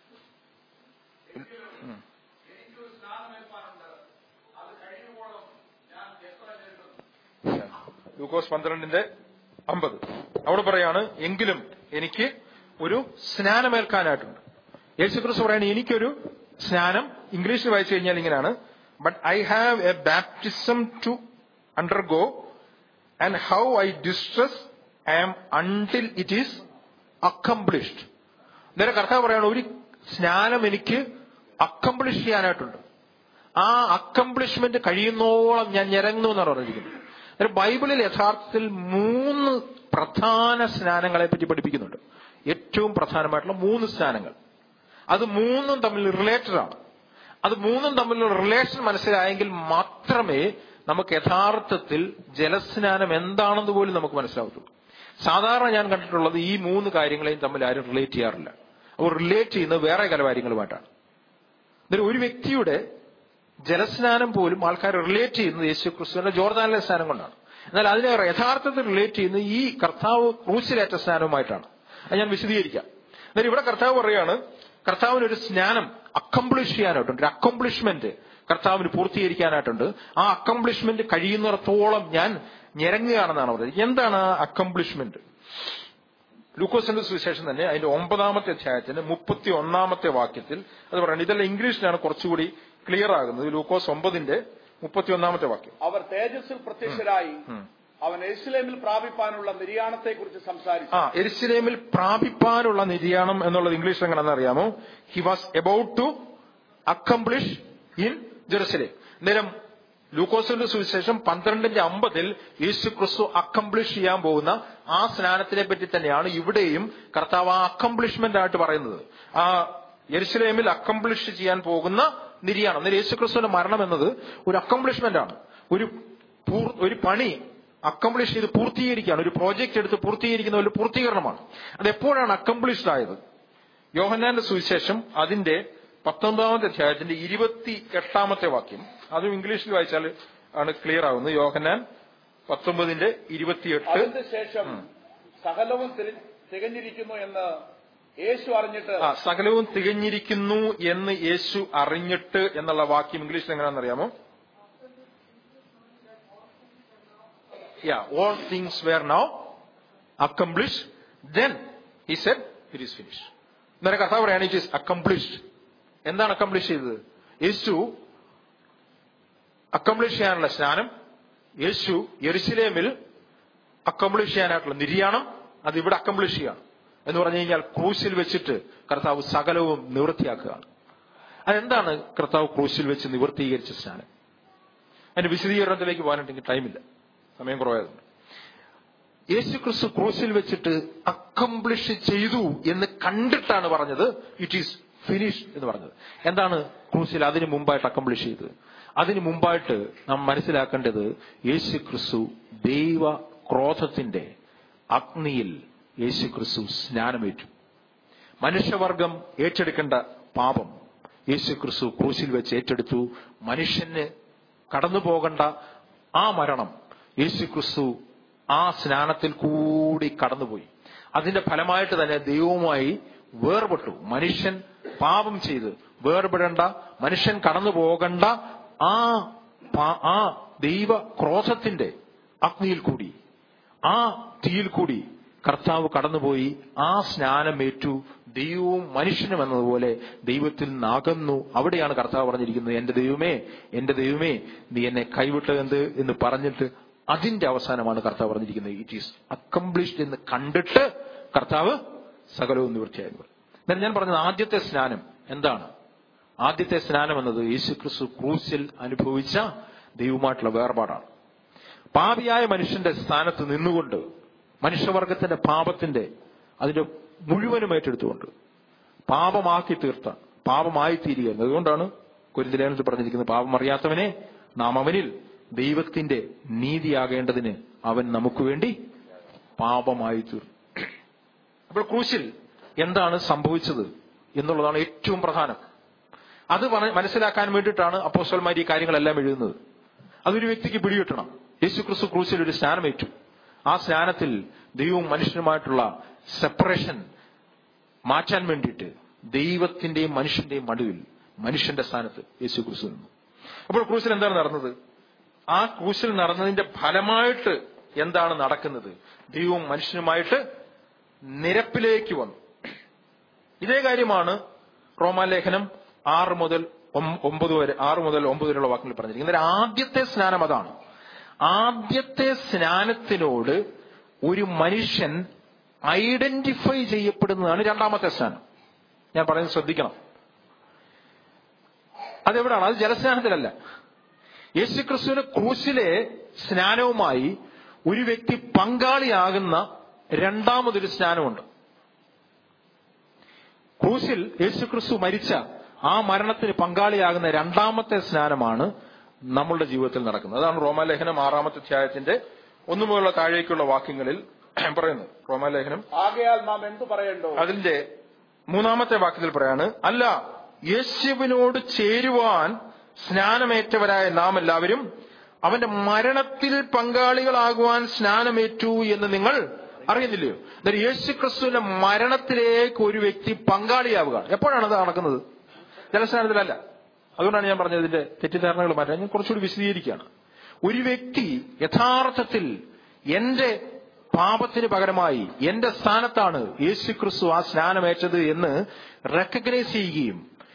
ലൂക്കോസ് പന്ത്രണ്ടിന്റെ അമ്പത് അവിടെ പറയാണ് എങ്കിലും എനിക്ക് ഒരു സ്നാനമേൽക്കാനായിട്ടുണ്ട് യേശു ക്രിസ്തു പറയാണ് എനിക്കൊരു സ്നാനം ഇംഗ്ലീഷിൽ വായിച്ചു കഴിഞ്ഞാൽ ഇങ്ങനെയാണ് but I have a baptism to undergo and how I distress I am until it is accomplished നേരെ കർത്താവ് പറയാണ് ഒരു സ്നാനം എനിക്ക് അക്കംപ്ലിഷ് ചെയ്യാനായിട്ടുണ്ട് ആ അക്കംപ്ലിഷ്മെന്റ് കഴിയുന്നോളം ഞാൻ ഞെരങ്ങുന്നു എന്നാണ് പറഞ്ഞിരിക്കുന്നത് അന്നേരം ബൈബിളിൽ യഥാർത്ഥത്തിൽ മൂന്ന് പ്രധാന സ്നാനങ്ങളെ പറ്റി പഠിപ്പിക്കുന്നുണ്ട് ഏറ്റവും പ്രധാനമായിട്ടുള്ള മൂന്ന് സ്നാനങ്ങൾ അത് മൂന്നും തമ്മിൽ റിലേറ്റഡ് ആണ് അത് മൂന്നും തമ്മിലുള്ള റിലേഷൻ മനസ്സിലായെങ്കിൽ മാത്രമേ നമുക്ക് യഥാർത്ഥത്തിൽ ജലസ്നാനം എന്താണെന്ന് പോലും നമുക്ക് മനസ്സിലാവത്തുള്ളൂ സാധാരണ ഞാൻ കണ്ടിട്ടുള്ളത് ഈ മൂന്ന് കാര്യങ്ങളെയും തമ്മിൽ ആരും റിലേറ്റ് ചെയ്യാറില്ല അവർ റിലേറ്റ് ചെയ്യുന്നത് വേറെ പല കാര്യങ്ങളുമായിട്ടാണ് എന്നിട്ട് ഒരു വ്യക്തിയുടെ ജലസ്നാനം പോലും ആൾക്കാർ റിലേറ്റ് ചെയ്യുന്നത് യേശു ക്രിസ്തുവിന്റെ ജോർദാനിലെ സ്നാനം കൊണ്ടാണ് എന്നാൽ അതിനെ യഥാർത്ഥത്തിൽ റിലേറ്റ് ചെയ്യുന്നത് ഈ കർത്താവ് ക്രൂശിലേറ്റ സ്നാനവുമായിട്ടാണ് അത് ഞാൻ വിശദീകരിക്കാം എന്നാൽ ഇവിടെ കർത്താവ് പറയാണ് കർത്താവിന് ഒരു സ്നാനം അക്കംപ്ലിഷ് ചെയ്യാനായിട്ടുണ്ട് ഒരു അക്കംപ്ലിഷ്മെന്റ് കർത്താവിന് പൂർത്തീകരിക്കാനായിട്ടുണ്ട് ആ അക്കംപ്ലിഷ്മെന്റ് കഴിയുന്നിടത്തോളം ഞാൻ ഞെരങ്ങുകയാണെന്നാണ് പറയുന്നത് എന്താണ് ആ അക്കംപ്ലിഷ്മെന്റ് ലൂക്കോസിന്റെ സുവിശേഷം തന്നെ അതിന്റെ ഒമ്പതാമത്തെ അധ്യായത്തിന്റെ മുപ്പത്തി ഒന്നാമത്തെ വാക്യത്തിൽ അത് പറയുന്നത് ഇതെല്ലാം ഇംഗ്ലീഷിലാണ് കുറച്ചുകൂടി ക്ലിയർ ആകുന്നത് ലൂക്കോസ് ഒമ്പതിന്റെ മുപ്പത്തി ഒന്നാമത്തെ വാക്യം അവർ തേജസ്സിൽ പ്രത്യക്ഷരായി അവൻ എരുസലേമിൽ പ്രാപിപ്പാനുള്ള നിര്യാണത്തെ കുറിച്ച് സംസാരിച്ചു ആ എരിശിലേമിൽ പ്രാപിപ്പാനുള്ള നിര്യാണം എന്നുള്ളത് ഇംഗ്ലീഷിൽ എങ്ങനെയാണെന്ന് അറിയാമോ he was about to accomplish in Jerusalem നേരം ലൂക്കോസിന്റെ സുവിശേഷം പന്ത്രണ്ടിന്റെ അമ്പതിൽ യേശു ക്രിസ്തു അക്കംപ്ലിഷ് ചെയ്യാൻ പോകുന്ന ആ സ്നാനത്തിനെ പറ്റി തന്നെയാണ് ഇവിടെയും കർത്താവ് ആ അക്കംപ്ലിഷ്മെന്റ് ആയിട്ട് പറയുന്നത് ആ യെരുസലേമിൽ അക്കംപ്ലിഷ് ചെയ്യാൻ പോകുന്ന നിര്യാണം അന്നേരം യേശു ക്രിസ്തുവിന്റെ മരണം എന്നത് ഒരു അക്കംപ്ലിഷ്മെന്റ് ആണ് ഒരു പൂർ- ഒരു പണി അക്കംപ്ലിഷ് ചെയ്ത് പൂർത്തീകരിക്കുകയാണ് ഒരു പ്രോജക്റ്റ് എടുത്ത് പൂർത്തീകരിക്കുന്ന ഒരു പൂർത്തീകരണമാണ് അത് എപ്പോഴാണ് അക്കംപ്ലിഷ്ഡ് ആയത് യോഹന്നാന്റെ സുവിശേഷം അതിന്റെ പത്തൊമ്പതാമത്തെ അധ്യായത്തിന്റെ ഇരുപത്തി എട്ടാമത്തെ വാക്യം അതും ഇംഗ്ലീഷിൽ വായിച്ചാൽ ആണ് ക്ലിയർ ആകുന്നത് യോഹന്നാൻ പത്തൊമ്പതിന്റെ ഇരുപത്തിയെട്ട് അതിന്റെ ശേഷം സകലവും തിരി- തികഞ്ഞിരിക്കുന്നു എന്ന് യേശു അറിഞ്ഞിട്ട് ആ സകലവും തികഞ്ഞിരിക്കുന്നു എന്ന് യേശു അറിഞ്ഞിട്ട് എന്നുള്ള വാക്യം ഇംഗ്ലീഷിൽ എങ്ങനെയാണെന്ന് അറിയാമോ yeah all things were now accomplish then he said it is finish എന്നൊരു കഥ പറയാണ് ഇറ്റ് ഈസ് അക്കംപ്ലിഷ്ഡ് എന്താണ് അക്കംപ്ലിഷ് ചെയ്തത് യേശു അക്കംപ്ലിഷ് ചെയ്യാനുള്ള സ്നാനം യേശു യെരുസലേമിൽ അക്കംപ്ലിഷ് ചെയ്യാനായിട്ടുള്ള നിര്യാണം അത് ഇവിടെ അക്കംപ്ലിഷ് ചെയ്യാണ് എന്ന് പറഞ്ഞു കഴിഞ്ഞാൽ ക്രൂശിൽ വെച്ചിട്ട് കർത്താവ് സകലവും നിവൃത്തിയാക്കുകയാണ് അതെന്താണ് കർത്താവ് ക്രൂശിൽ വെച്ച് നിവൃത്തീകരിച്ച സ്നാനം അതിന്റെ വിശദീകരണത്തിലേക്ക് പോകാനായിട്ട് എനിക്ക് ടൈമില്ല സമയം കുറവായതുകൊണ്ട് യേശു ക്രിസ്തു ക്രൂസിൽ വെച്ചിട്ട് അക്കംപ്ലിഷ് ചെയ്തു എന്ന് കണ്ടിട്ടാണ് പറഞ്ഞത് ഇറ്റ് ഈസ് ഫിനിഷ് എന്ന് പറഞ്ഞത് എന്താണ് ക്രൂസിൽ അതിന് മുമ്പായിട്ട് അക്കംപ്ലിഷ് ചെയ്തത് അതിന് മുമ്പായിട്ട് നാം മനസ്സിലാക്കേണ്ടത് യേശു ക്രിസ്തു ദൈവ ക്രോധത്തിന്റെ അഗ്നിയിൽ യേശു ക്രിസ്തു സ്നാനമേറ്റു മനുഷ്യവർഗം ഏറ്റെടുക്കേണ്ട പാപം യേശു ക്രിസ്തു ക്രൂശിൽ വെച്ച് ഏറ്റെടുത്തു മനുഷ്യന് കടന്നു പോകേണ്ട ആ മരണം യേശു ക്രിസ്തു ആ സ്നാനത്തിൽ കൂടി കടന്നുപോയി അതിന്റെ ഫലമായിട്ട് തന്നെ ദൈവവുമായി വേർപെട്ടു മനുഷ്യൻ പാപം ചെയ്ത് വേർപെടേണ്ട മനുഷ്യൻ കടന്നു പോകേണ്ട ആ പാ- ആ ദൈവ ക്രോധത്തിന്റെ അഗ്നിയിൽ കൂടി ആ തീയിൽ കൂടി കർത്താവ് കടന്നുപോയി ആ സ്നാനമേറ്റു ദൈവവും മനുഷ്യനും എന്നതുപോലെ ദൈവത്തിൽ നിന്നകന്നു അവിടെയാണ് കർത്താവ് പറഞ്ഞിരിക്കുന്നത് എന്റെ ദൈവമേ എന്റെ ദൈവമേ നീ എന്നെ കൈവിട്ടതെന്ത് എന്ന് പറഞ്ഞിട്ട് അതിന്റെ അവസാനമാണ് കർത്താവ് പറഞ്ഞിരിക്കുന്നത് ഇറ്റ് ഈസ് അക്കംപ്ലിഷ്ഡ് എന്ന് കണ്ടിട്ട് കർത്താവ് സകലവും നിവൃത്തിയായിരുന്നു എന്നാൽ ഞാൻ പറഞ്ഞത് ആദ്യത്തെ സ്നാനം എന്താണ് ആദ്യത്തെ സ്നാനം എന്നത് യേശുക്രിസ്തു ക്രൂസിൽ അനുഭവിച്ച ദൈവമായിട്ടുള്ള വേർപാടാണ് പാപിയായ മനുഷ്യന്റെ സ്ഥാനത്ത് നിന്നുകൊണ്ട് മനുഷ്യവർഗത്തിന്റെ പാപത്തിന്റെ അതിന്റെ മുഴുവനും ഏറ്റെടുത്തുകൊണ്ട് പാപമാക്കി തീർത്ത പാപമായി തീരുകയായിരുന്നു അതുകൊണ്ടാണ് കുരുതിലേനത്തിൽ പറഞ്ഞിരിക്കുന്നത് പാപം അറിയാത്തവനെ നാം അവനിൽ ദൈവത്തിന്റെ നീതിയാകേണ്ടതിന് അവൻ നമുക്ക് വേണ്ടി പാപമായി തീർന്നു അപ്പോൾ ക്രൂശിൽ എന്താണ് സംഭവിച്ചത് എന്നുള്ളതാണ് ഏറ്റവും പ്രധാനം അത് പറ- മനസ്സിലാക്കാൻ വേണ്ടിയിട്ടാണ് അപ്പോസ്റ്റൽമാർ ഈ കാര്യങ്ങളെല്ലാം എഴുതുന്നത് അതൊരു വ്യക്തിക്ക് പിടികിട്ടണം യേശു ക്രിസ്തു ക്രൂസിൽ ഒരു സ്നാനമേറ്റു ആ സ്നാനത്തിൽ ദൈവവും മനുഷ്യനുമായിട്ടുള്ള സെപ്പറേഷൻ മാറ്റാൻ വേണ്ടിയിട്ട് ദൈവത്തിന്റെയും മനുഷ്യന്റെയും നടുവിൽ മനുഷ്യന്റെ സ്ഥാനത്ത് യേശു ക്രിസ്തു നിന്നു അപ്പോൾ ക്രൂസിൽ എന്താണ് നടന്നത് ആ ക്രൂസിൽ നടന്നതിന്റെ ഫലമായിട്ട് എന്താണ് നടക്കുന്നത് ദൈവവും മനുഷ്യനുമായിട്ട് നിരപ്പിലേക്ക് വന്നു ഇതേ കാര്യമാണ് റോമാലേഖനം ആറ് മുതൽ ഒം- ഒമ്പത് വരെ ആറ് മുതൽ ഒമ്പത് വരെയുള്ള വാക്കുകൾ പറഞ്ഞിരിക്കുന്നത് ഇതിന്റെ ആദ്യത്തെ സ്നാനം അതാണ് ആദ്യത്തെ സ്നാനത്തിനോട് ഒരു മനുഷ്യൻ ഐഡന്റിഫൈ ചെയ്യപ്പെടുന്നതാണ് രണ്ടാമത്തെ സ്നാനം ഞാൻ പറയുന്നത് ശ്രദ്ധിക്കണം അതെവിടാണ് അത് ജലസ്നാനത്തിലല്ല യേശുക്രിസ്തുവിന് ക്രൂശിലെ സ്നാനവുമായി ഒരു വ്യക്തി പങ്കാളിയാകുന്ന രണ്ടാമതൊരു സ്നാനമുണ്ട് ക്രൂശിൽ യേശുക്രിസ്തു മരിച്ച ആ മരണത്തിന് പങ്കാളിയാകുന്ന രണ്ടാമത്തെ സ്നാനമാണ് നമ്മളുടെ ജീവിതത്തിൽ നടക്കുന്നത് അതാണ് റോമാലേഖനം ആറാമത്തെ അധ്യായത്തിന്റെ ഒന്നു മുതലുള്ള താഴേക്കുള്ള വാക്യങ്ങളിൽ പറയുന്നത് റോമാലേഖനം ആകയാൽ നാം എന്തു പറയണ്ടോ അതിന്റെ മൂന്നാമത്തെ വാക്യത്തിൽ പറയാണ് അല്ല യേശുവിനോട് ചേരുവാൻ സ്നാനമേറ്റവരായ നാം എല്ലാവരും അവന്റെ മരണത്തിൽ പങ്കാളികളാകുവാൻ സ്നാനമേറ്റു എന്ന് നിങ്ങൾ അറിയുന്നില്ലയോ അതായത് യേശു ക്രിസ്തുവിന്റെ മരണത്തിലേക്ക് ഒരു വ്യക്തി പങ്കാളിയാവുക എപ്പോഴാണ് അത് നടക്കുന്നത് ജലസ്നാനത്തിലല്ല അതുകൊണ്ടാണ് ഞാൻ പറഞ്ഞത് ഇതിന്റെ തെറ്റിദ്ധാരണകൾ മാറ്റാൻ ഞാൻ കുറച്ചുകൂടി വിശദീകരിക്കുകയാണ് ഒരു വ്യക്തി യഥാർത്ഥത്തിൽ എന്റെ പാപത്തിന് പകരമായി എന്റെ സ്ഥാനത്താണ് യേശു ക്രിസ്തു ആ സ്നാനമേറ്റത് എന്ന് റെക്കഗ്നൈസ് ചെയ്യുകയും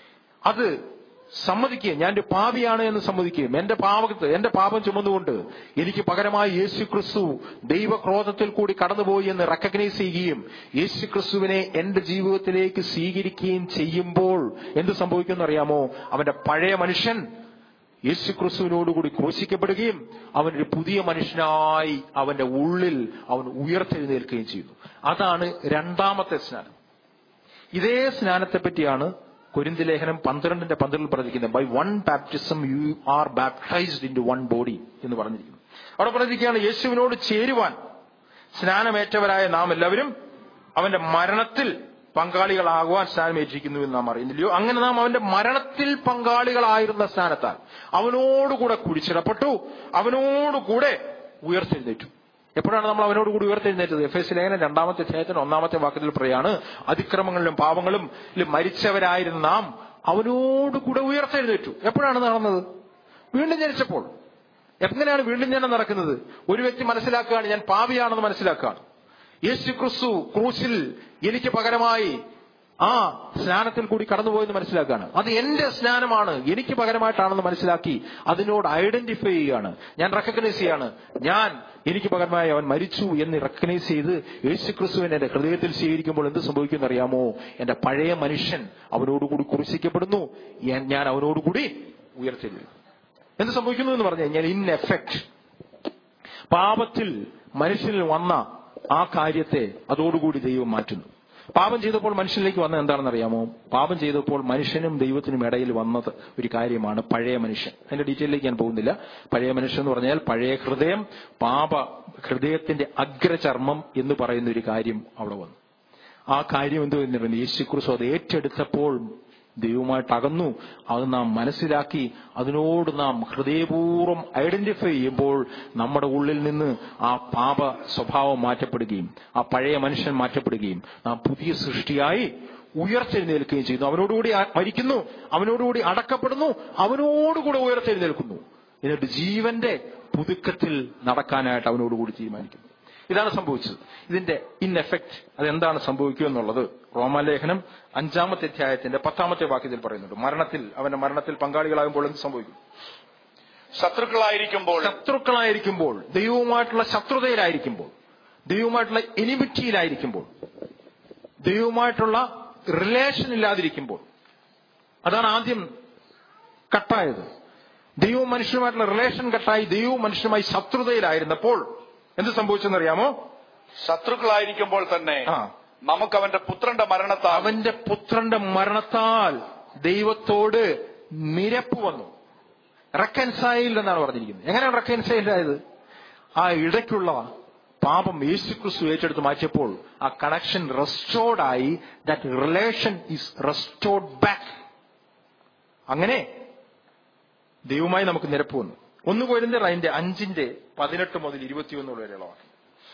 അത് സമ്മതിക്കുകയും ഞാൻ ഒരു പാപിയാണ് എന്ന് സമ്മതിക്കുകയും എന്റെ പാപത്ത് എന്റെ പാപം ചുമന്നുകൊണ്ട് എനിക്ക് പകരമായി യേശു ക്രിസ്തു ദൈവക്രോധത്തിൽ കൂടി കടന്നുപോയി എന്ന് റെക്കഗ്നൈസ് ചെയ്യുകയും യേശു ക്രിസ്തുവിനെ എന്റെ ജീവിതത്തിലേക്ക് സ്വീകരിക്കുകയും ചെയ്യുമ്പോൾ എന്ത് സംഭവിക്കുമെന്ന് അറിയാമോ അവന്റെ പഴയ മനുഷ്യൻ യേശു ക്രിസ്തുവിനോടുകൂടി ക്രൂശിക്കപ്പെടുകയും അവനൊരു പുതിയ മനുഷ്യനായി അവന്റെ ഉള്ളിൽ അവൻ ഉയർത്തെഴുന്നേൽക്കുകയും ചെയ്യുന്നു അതാണ് രണ്ടാമത്തെ സ്നാനം ഇതേ സ്നാനത്തെ പറ്റിയാണ് കൊരിന്തി ലേഖനം പന്ത്രണ്ടിന്റെ പന്ത്രണ്ടിൽ പറഞ്ഞിരിക്കുന്നത് by one baptism you are baptised in one body എന്ന് പറഞ്ഞിരിക്കുന്നു അവിടെ പറഞ്ഞിരിക്കുകയാണ് യേശുവിനോട് ചേരുവാൻ സ്നാനമേറ്റവരായ നാം എല്ലാവരും അവന്റെ മരണത്തിൽ പങ്കാളികളാകുവാൻ സ്നാനമേറ്റിരിക്കുന്നു എന്ന് നാം അറിയുന്നില്ലയോ അങ്ങനെ നാം അവന്റെ മരണത്തിൽ പങ്കാളികളായിരുന്ന സ്നാനത്താൽ അവനോടുകൂടെ കുഴിച്ചിടപ്പെട്ടു അവനോടുകൂടെ ഉയർത്തെഴുന്നേറ്റു എപ്പോഴാണ് നമ്മൾ അവനോട് കൂടി ഉയർത്തെഴുന്നേറ്റത് എഫ് എസ് ലേഖനം രണ്ടാമത്തെ അധ്യായത്തിന് ഒന്നാമത്തെ വാക്യത്തിൽ പറയാണ് അതിക്രമങ്ങളിലും പാപങ്ങളും മരിച്ചവരായിരുന്ന നാം അവനോട് കൂടെ ഉയർത്തെഴുന്നേറ്റു എപ്പോഴാണ് നടന്നത് വീണ്ടും ജനിച്ചപ്പോൾ എങ്ങനെയാണ് വീണ്ടും ജനം നടക്കുന്നത് ഒരു വ്യക്തി മനസ്സിലാക്കുകയാണ് ഞാൻ പാപിയാണെന്ന് മനസ്സിലാക്കുകയാണ് യേശു ക്രിസ്തു ക്രൂശിൽ എനിക്ക് പകരമായി ആ സ്നാനത്തിൽ കൂടി കടന്നുപോയെന്ന് മനസ്സിലാക്കുകയാണ് അത് എന്റെ സ്നാനമാണ് എനിക്ക് പകരമായിട്ടാണെന്ന് മനസ്സിലാക്കി അതിനോട് ഐഡന്റിഫൈ ചെയ്യുകയാണ് ഞാൻ റെക്കഗ്നൈസ് ചെയ്യാണ് ഞാൻ എനിക്ക് പകരമായി അവൻ മരിച്ചു എന്ന് റെക്കഗ്നൈസ് ചെയ്ത് യേശു ക്രിസ്തുവിനെ എന്റെ ഹൃദയത്തിൽ സ്വീകരിക്കുമ്പോൾ എന്ത് സംഭവിക്കുമെന്ന് അറിയാമോ എന്റെ പഴയ മനുഷ്യൻ അവനോടുകൂടി കുറിശിക്കപ്പെടുന്നു ഞാൻ അവനോടുകൂടി ഉയർത്തെഴുന്നു എന്ത് സംഭവിക്കുന്നു എന്ന് പറഞ്ഞു കഴിഞ്ഞാൽ ഇൻ എഫക്ട് പാപത്തിൽ മനുഷ്യനിൽ വന്ന ആ കാര്യത്തെ അതോടുകൂടി ദൈവം മാറ്റുന്നു പാപം ചെയ്തപ്പോൾ മനുഷ്യനിലേക്ക് വന്ന എന്താണെന്ന് അറിയാമോ പാപം ചെയ്തപ്പോൾ മനുഷ്യനും ദൈവത്തിനും ഇടയിൽ വന്നത് ഒരു കാര്യമാണ് പഴയ മനുഷ്യൻ അതിന്റെ ഡീറ്റെയിലേക്ക് ഞാൻ പോകുന്നില്ല പഴയ മനുഷ്യൻ എന്ന് പറഞ്ഞാൽ പഴയ ഹൃദയം പാപ ഹൃദയത്തിന്റെ അഗ്രചർമ്മം എന്ന് പറയുന്ന ഒരു കാര്യം അവിടെ വന്നു ആ കാര്യം എന്ത് പറയുന്നത് യേശു ക്രിസ്തു അത് ഏറ്റെടുത്തപ്പോൾ ദൈവമായിട്ട് അകന്നു അത് നാം മനസ്സിലാക്കി അതിനോട് നാം ഹൃദയപൂർവ്വം ഐഡന്റിഫൈ ചെയ്യുമ്പോൾ നമ്മുടെ ഉള്ളിൽ നിന്ന് ആ പാപ സ്വഭാവം മാറ്റപ്പെടുകയും ആ പഴയ മനുഷ്യൻ മാറ്റപ്പെടുകയും നാം പുതിയ സൃഷ്ടിയായി ഉയർത്തെഴുന്നേൽക്കുകയും ചെയ്യുന്നു അവനോടുകൂടി ആ- മരിക്കുന്നു അവനോടുകൂടി അടക്കപ്പെടുന്നു അവനോടുകൂടെ ഉയർത്തെഴുന്നേൽക്കുന്നു എന്നിട്ട് ജീവന്റെ പുതുക്കത്തിൽ നടക്കാനായിട്ട് അവനോടുകൂടി തീരുമാനിക്കുന്നു ഇതാണ് സംഭവിച്ചത് ഇതിന്റെ ഇൻ എഫക്ട് അതെന്താണ് സംഭവിക്കുക എന്നുള്ളത് റോമാലേഖനം അഞ്ചാമത്തെ അധ്യായത്തിന്റെ പത്താമത്തെ വാക്യത്തിൽ പറയുന്നുണ്ട് മരണത്തിൽ അവന്റെ മരണത്തിൽ പങ്കാളികളാകുമ്പോൾ എന്ത് സംഭവിക്കും ശത്രുക്കളായിരിക്കുമ്പോൾ ശത്രുക്കളായിരിക്കുമ്പോൾ ദൈവവുമായിട്ടുള്ള ശത്രുതയിലായിരിക്കുമ്പോൾ ദൈവവുമായിട്ടുള്ള എനിമിറ്റിയിലായിരിക്കുമ്പോൾ ദൈവവുമായിട്ടുള്ള റിലേഷൻ ഇല്ലാതിരിക്കുമ്പോൾ അതാണ് ആദ്യം കട്ടായത് ദൈവവും മനുഷ്യനുമായിട്ടുള്ള റിലേഷൻ കട്ടായി ദൈവവും മനുഷ്യനുമായി ശത്രുതയിലായിരുന്നപ്പോൾ എന്ത് സംഭവിച്ചെന്നറിയാമോ ശത്രുക്കളായിരിക്കുമ്പോൾ തന്നെ ആ. നമുക്ക് അവന്റെ പുത്രന്റെ മരണത്താൽ അവന്റെ പുത്രന്റെ മരണത്താൽ ദൈവത്തോട് നിരപ്പ് വന്നു റെക്കൻസൈൽഡ് എന്നാണ് പറഞ്ഞിരിക്കുന്നത് എങ്ങനെയാണ് റെക്കൻസൈൽഡ് ആയത് ആ ഇടയ്ക്കുള്ള പാപം യേശുക്രിസ്തു ഏറ്റെടുത്ത് മാറ്റിയപ്പോൾ ആ കണക്ഷൻ റെസ്റ്റോർഡ് ആയി that relation is restored back അങ്ങനെ ദൈവമായി നമുക്ക് നിരപ്പ് വന്നു ഒന്ന് പോയിരുന്ന അതിന്റെ അഞ്ചിന്റെ പതിനെട്ട് മുതൽ ഇരുപത്തിയൊന്ന് വരെയുള്ള വാക്യം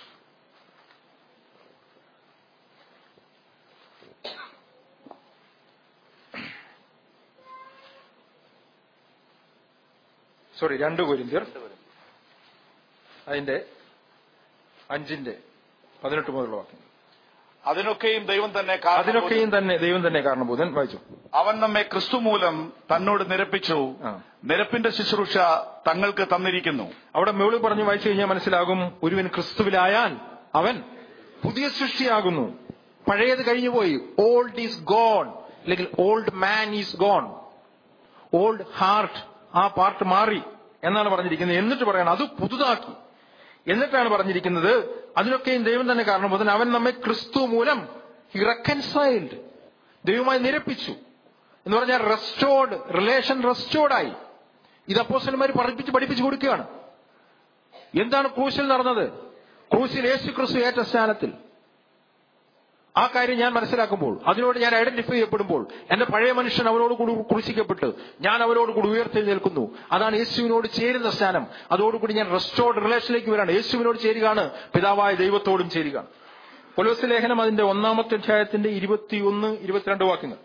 സോറി രണ്ട് കൊരിന്ത്യർ അതിന്റെ അഞ്ചിന്റെ പതിനെട്ട് മുതലുള്ള വാക്യം അതിനൊക്കെയും ദൈവം തന്നെ കാരണഭൂതൻ. അതിനൊക്കെയും തന്നെ ദൈവം തന്നെ കാരണബോധൻ വായിച്ചു അവൻ നമ്മെ ക്രിസ്തു മൂലം തന്നോട് നിരപ്പിച്ചു ആ. നിരപ്പിന്റെ ശുശ്രൂഷ തങ്ങൾക്ക് തന്നിരിക്കുന്നു അവിടെ മേളിൽ പറഞ്ഞു വായിച്ചു കഴിഞ്ഞാൽ മനസ്സിലാകും ഒരുവൻ ക്രിസ്തുവിലായാൽ അവൻ പുതിയ സൃഷ്ടിയാകുന്നു പഴയത് കഴിഞ്ഞുപോയി ഓൾഡ് ഈസ് ഗോൺ അല്ലെങ്കിൽ old man is gone old heart ആ പാർട്ട് മാറി എന്നാണ് പറഞ്ഞിരിക്കുന്നത് എന്നിട്ട് പറയണം അത് പുതുതാക്കി എന്നിട്ടാണ് പറഞ്ഞിരിക്കുന്നത് അതിനൊക്കെയും ദൈവം തന്നെ കാരണബോധൻ അവൻ നമ്മെ ക്രിസ്തു മൂലം റെക്കൻസൈൽഡ് ദൈവമായി നിരപ്പിച്ചു എന്ന് പറഞ്ഞാൽ റെസ്റ്റോർഡ് റിലേഷൻ റെസ്റ്റോർഡ് ആയി ഇത് അപ്പോസ്റ്റലന്മാർ പഠിപ്പിച്ച് പഠിപ്പിച്ചു കൊടുക്കുകയാണ് എന്താണ് ക്രൂശിൽ നടന്നത് ക്രൂശിൽ യേശു ക്രിസ്തു ഏറ്റ സ്ഥാനത്തിൽ ആ കാര്യം ഞാൻ മനസ്സിലാക്കുമ്പോൾ അതിനോട് ഞാൻ ഐഡന്റിഫൈ ചെയ്യപ്പെടുമ്പോൾ എന്റെ പഴയ മനുഷ്യൻ അവനോട് കൂടി ക്രൂശിക്കപ്പെട്ട് ഞാൻ അവനോട് കൂടി ഉയർത്തെഴുന്നേൽക്കുന്നു അതാണ് യേശുവിനോട് ചേരുന്ന സ്ഥാനം അതോടുകൂടി ഞാൻ റെസ്റ്റോർഡ് റിലേഷനിലേക്ക് വരാണ് യേശുവിനോട് ചേരുകയാണ് പിതാവായ ദൈവത്തോടും ചേരുകയാണ് പൊലോസ് ലേഖനം അതിന്റെ ഒന്നാമത്തെ അധ്യായത്തിന്റെ ഇരുപത്തിയൊന്ന് ഇരുപത്തിരണ്ട് വാക്യങ്ങൾ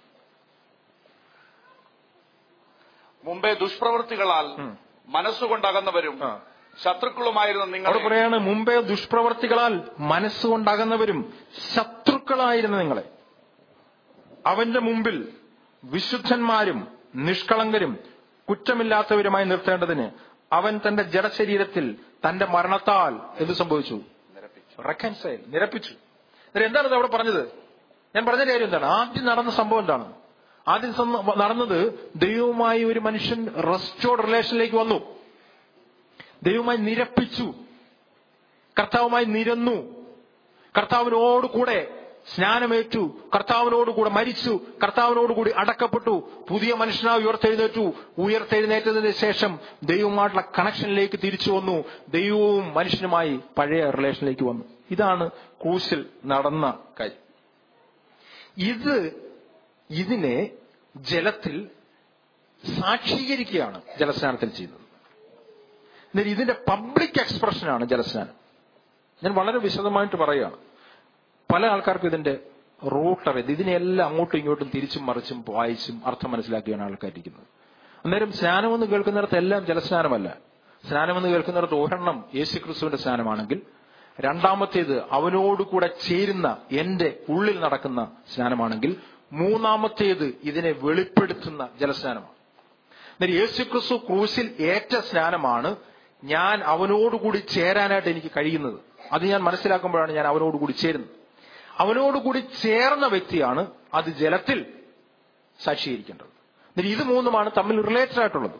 മുമ്പേ ദുഷ്പ്രവൃത്തികളാൽ ഉം. മനസ്സുകൊണ്ടകന്നവരും ആ. ശത്രുക്കളുമായിരുന്ന നിങ്ങൾ അവിടെ പറയാണ് മുമ്പേ ദുഷ്പ്രവർത്തികളാൽ മനസ്സുകൊണ്ടകന്നവരും ശത്രുക്കളായിരുന്ന നിങ്ങളെ അവന്റെ മുമ്പിൽ വിശുദ്ധന്മാരും നിഷ്കളങ്കരും കുറ്റമില്ലാത്തവരുമായി നിർത്തേണ്ടതിന് അവൻ തന്റെ ജഡശരീരത്തിൽ തന്റെ മരണത്താൽ എന്ത് സംഭവിച്ചു റെക്കൻസൈൽ നിരപ്പിച്ചു എന്നിട്ട് എന്താണ് ഇത് അവിടെ പറഞ്ഞത് ഞാൻ പറഞ്ഞ കാര്യം എന്താണ് ആദ്യം നടന്ന സംഭവം എന്താണ് ആദ്യം സംഭവം നടന്നത് ദൈവവുമായി ഒരു മനുഷ്യൻ റെസ്റ്റോർഡ് റിലേഷനിലേക്ക് വന്നു ദൈവമായി നിരപ്പിച്ചു കർത്താവുമായി നിരന്നു കർത്താവിനോട് കൂടെ സ്നാനമേറ്റു കർത്താവിനോട് കൂടെ മരിച്ചു കർത്താവിനോട് കൂടി അടക്കപ്പെട്ടു പുതിയ മനുഷ്യനായി ഉയർത്തെഴുന്നേറ്റു ഉയർത്തെഴുന്നേറ്റതിന് ശേഷം ദൈവവുമായിട്ടുള്ള കണക്ഷനിലേക്ക് തിരിച്ചു വന്നു ദൈവവും മനുഷ്യനുമായി പഴയ റിലേഷനിലേക്ക് വന്നു ഇതാണ് ക്രൂശിൽ നടന്ന കാര്യം ഇത് ഇതിനെ ജലത്തിൽ സാക്ഷീകരിക്കുകയാണ് ജലസ്നാനത്തിൽ ചെയ്യുന്നത് എന്നാൽ ഇതിന്റെ പബ്ലിക് എക്സ്പ്രഷനാണ് ജലസ്നാനം ഞാൻ വളരെ വിശദമായിട്ട് പറയുകയാണ് പല ആൾക്കാർക്കും ഇതിന്റെ റൂട്ട് അറിയത് ഇതിനെല്ലാം അങ്ങോട്ടും ഇങ്ങോട്ടും തിരിച്ചും മറിച്ചും വായിച്ചും അർത്ഥം മനസ്സിലാക്കിയാണ് ആൾക്കാരിക്കുന്നത് അന്നേരം സ്നാനമെന്ന് കേൾക്കുന്നിടത്ത് എല്ലാം ജലസ്നാനമല്ല സ്നാനമെന്ന് കേൾക്കുന്നിടത്ത് ഒരെണ്ണം യേശു ക്രിസ്തുവിന്റെ സ്നാനമാണെങ്കിൽ രണ്ടാമത്തേത് അവനോടുകൂടെ ചേരുന്ന എന്റെ ഉള്ളിൽ നടക്കുന്ന സ്നാനമാണെങ്കിൽ മൂന്നാമത്തേത് ഇതിനെ വെളിപ്പെടുത്തുന്ന ജലസ്നാനമാണ് എന്നാൽ യേശു ക്രിസ്തു ക്രൂശിൽ ഏറ്റ സ്നാനമാണ് ഞാൻ അവനോടുകൂടി ചേരാനായിട്ട് എനിക്ക് കഴിയുന്നത് അത് ഞാൻ മനസ്സിലാക്കുമ്പോഴാണ് ഞാൻ അവനോടുകൂടി ചേരുന്നത് അവനോടുകൂടി ചേർന്ന വ്യക്തിയാണ് അത് ജലത്തിൽ സാക്ഷീകരിക്കേണ്ടത് എന്നിട്ട് ഇത് മൂന്നുമാണ് തമ്മിൽ റിലേറ്റഡ് ആയിട്ടുള്ളത്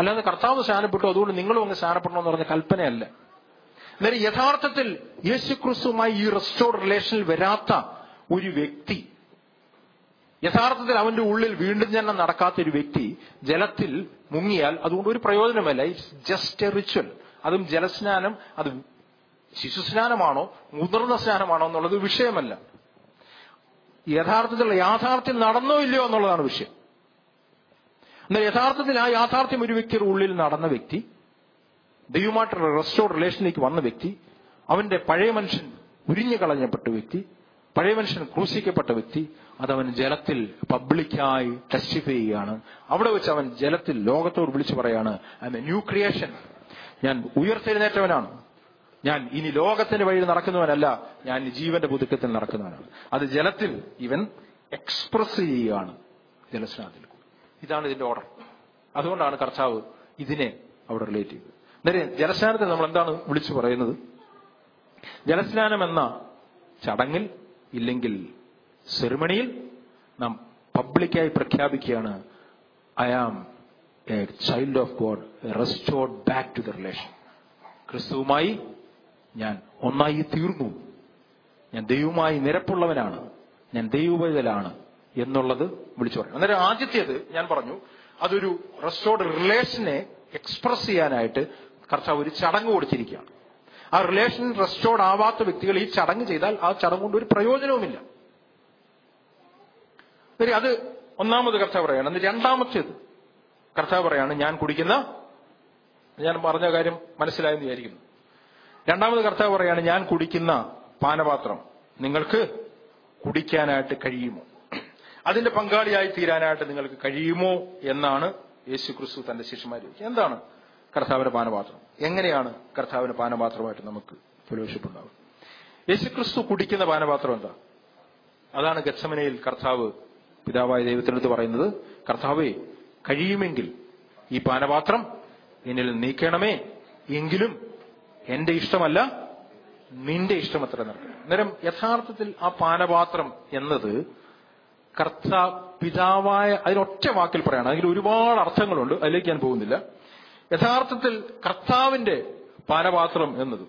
അല്ലാതെ കർത്താവ് സ്നാനപ്പെട്ടു അതുകൊണ്ട് നിങ്ങളും അങ്ങ് സ്നാനപ്പെടണമെന്ന് പറഞ്ഞ കൽപ്പനയല്ല അന്നേരം യഥാർത്ഥത്തിൽ യേശുക്രിസ്തുവുമായി ഈ റെസ്റ്റോർഡ് റിലേഷനിൽ വരാത്ത ഒരു വ്യക്തി യഥാർത്ഥത്തിൽ അവന്റെ ഉള്ളിൽ വീണ്ടും ജന്മം നടക്കാത്ത ഒരു വ്യക്തി ജലത്തിൽ മുങ്ങിയാൽ അതുകൊണ്ട് ഒരു പ്രയോജനമല്ല ഇറ്റ്സ് ജസ്റ്റ് എ റിച്വൽ അതും ജലസ്നാനം അത് ശിശുസ്നാനമാണോ മുതിർന്ന സ്നാനമാണോ എന്നുള്ളത് വിഷയമല്ല യഥാർത്ഥത്തിൽ യാഥാർത്ഥ്യം നടന്നോ ഇല്ലയോ എന്നുള്ളതാണ് വിഷയം എന്നാൽ യഥാർത്ഥത്തിൽ ആ യാഥാർത്ഥ്യം ഒരു വ്യക്തിയുടെ ഉള്ളിൽ നടന്ന വ്യക്തി ദൈവമായിട്ടുള്ള റെസ്റ്റോർഡ് റിലേഷനിലേക്ക് വന്ന വ്യക്തി അവന്റെ പഴയ മനുഷ്യൻ ഉരിഞ്ഞു കളഞ്ഞപ്പെട്ട വ്യക്തി പഴയ മനുഷ്യൻ ക്രൂശിക്കപ്പെട്ട വ്യക്തി അതവൻ ജലത്തിൽ പബ്ലിക്കായി ടെസ്റ്റിഫൈ ചെയ്യുകയാണ് അവിടെ വെച്ച് അവൻ ജലത്തിൽ ലോകത്തോട് വിളിച്ചു പറയാണ് ഐ എ ന്യൂ ക്രിയേഷൻ ഞാൻ ഉയർത്തെഴുന്നേറ്റവനാണ് ഞാൻ ഇനി ലോകത്തിന്റെ വഴി നടക്കുന്നവനല്ല ഞാൻ ഇനി ജീവന്റെ പുതുക്കത്തിൽ നടക്കുന്നവനാണ് അത് ജലത്തിൽ ഇവൻ എക്സ്പ്രസ് ചെയ്യുകയാണ് ജലസ്നാനത്തിൽ ഇതാണ് ഇതിന്റെ ഓർഡർ അതുകൊണ്ടാണ് കർത്താവ് ഇതിനെ അവിടെ റിലേറ്റ് ചെയ്തത് അന്നേരം ജലസ്നാനത്തെ നമ്മൾ എന്താണ് വിളിച്ചു പറയുന്നത് ജലസ്നാനം എന്ന ചടങ്ങിൽ ഇല്ലെങ്കിൽ സെറിമണിയിൽ നാം പബ്ലിക്കായി പ്രഖ്യാപിക്കുകയാണ് I am a child of God restored back to the relation ക്രിസ്തുവുമായി ഞാൻ ഒന്നായി തീർന്നു ഞാൻ ദൈവവുമായി നിരപ്പുള്ളവനാണ് ഞാൻ ദൈവപൈതലാണ് എന്നുള്ളത് വിളിച്ചു പറയും അന്നേരം ആദ്യത്തേത് ഞാൻ പറഞ്ഞു അതൊരു റെസ്റ്റോർഡ് റിലേഷനെ എക്സ്പ്രസ് ചെയ്യാനായിട്ട് കർത്താവ് ഒരു ചടങ്ങ് കൊടുത്തിരിക്കുകയാണ് ആ റിലേഷൻ റെസ്റ്റോർഡ് ആവാത്ത വ്യക്തികൾ ഈ ചടങ്ങ് ചെയ്താൽ ആ ചടങ്ങ് കൊണ്ട് ഒരു പ്രയോജനവുമില്ല ശരി അത് ഒന്നാമത് കർത്താവ് പറയാണ് എന്നിട്ട് രണ്ടാമത്തേത് കർത്താവ് പറയാണ് ഞാൻ കുടിക്കുന്ന ഞാൻ പറഞ്ഞ കാര്യം മനസ്സിലായെന്ന് വിചാരിക്കുന്നു രണ്ടാമത് കർത്താവ് പറയാണ് ഞാൻ കുടിക്കുന്ന പാനപാത്രം നിങ്ങൾക്ക് കുടിക്കാനായിട്ട് കഴിയുമോ അതിന്റെ പങ്കാളിയായി തീരാനായിട്ട് നിങ്ങൾക്ക് കഴിയുമോ എന്നാണ് യേശു ക്രിസ്തു തന്റെ ശിഷ്യന്മാർ ചോദിച്ചത് എന്താണ് കർത്താവിന്റെ പാനപാത്രം എങ്ങനെയാണ് കർത്താവിന്റെ പാനപാത്രമായിട്ട് നമുക്ക് ഫെലോഷിപ്പ് ഉണ്ടാവുക യേശു ക്രിസ്തു കുടിക്കുന്ന പാനപാത്രം എന്താ അതാണ് ഗച്ഛമനയിൽ കർത്താവ് പിതാവായ ദൈവത്തിനടുത്ത് പറയുന്നത് കർത്താവേ കഴിയുമെങ്കിൽ ഈ പാനപാത്രം എന്നിൽ നീക്കണമേ എങ്കിലും എന്റെ ഇഷ്ടമല്ല നിന്റെ ഇഷ്ടമത്ര നടക്കണം അന്നേരം യഥാർത്ഥത്തിൽ ആ പാനപാത്രം എന്നത് കർത്താ പിതാവായ അതിനൊറ്റ വാക്കിൽ പറയാണ് അതിൽ ഒരുപാട് അർത്ഥങ്ങളുണ്ട് അതിലേക്ക് ഞാൻ പോകുന്നില്ല യഥാർത്ഥത്തിൽ കർത്താവിന്റെ പാനപാത്രം എന്നത്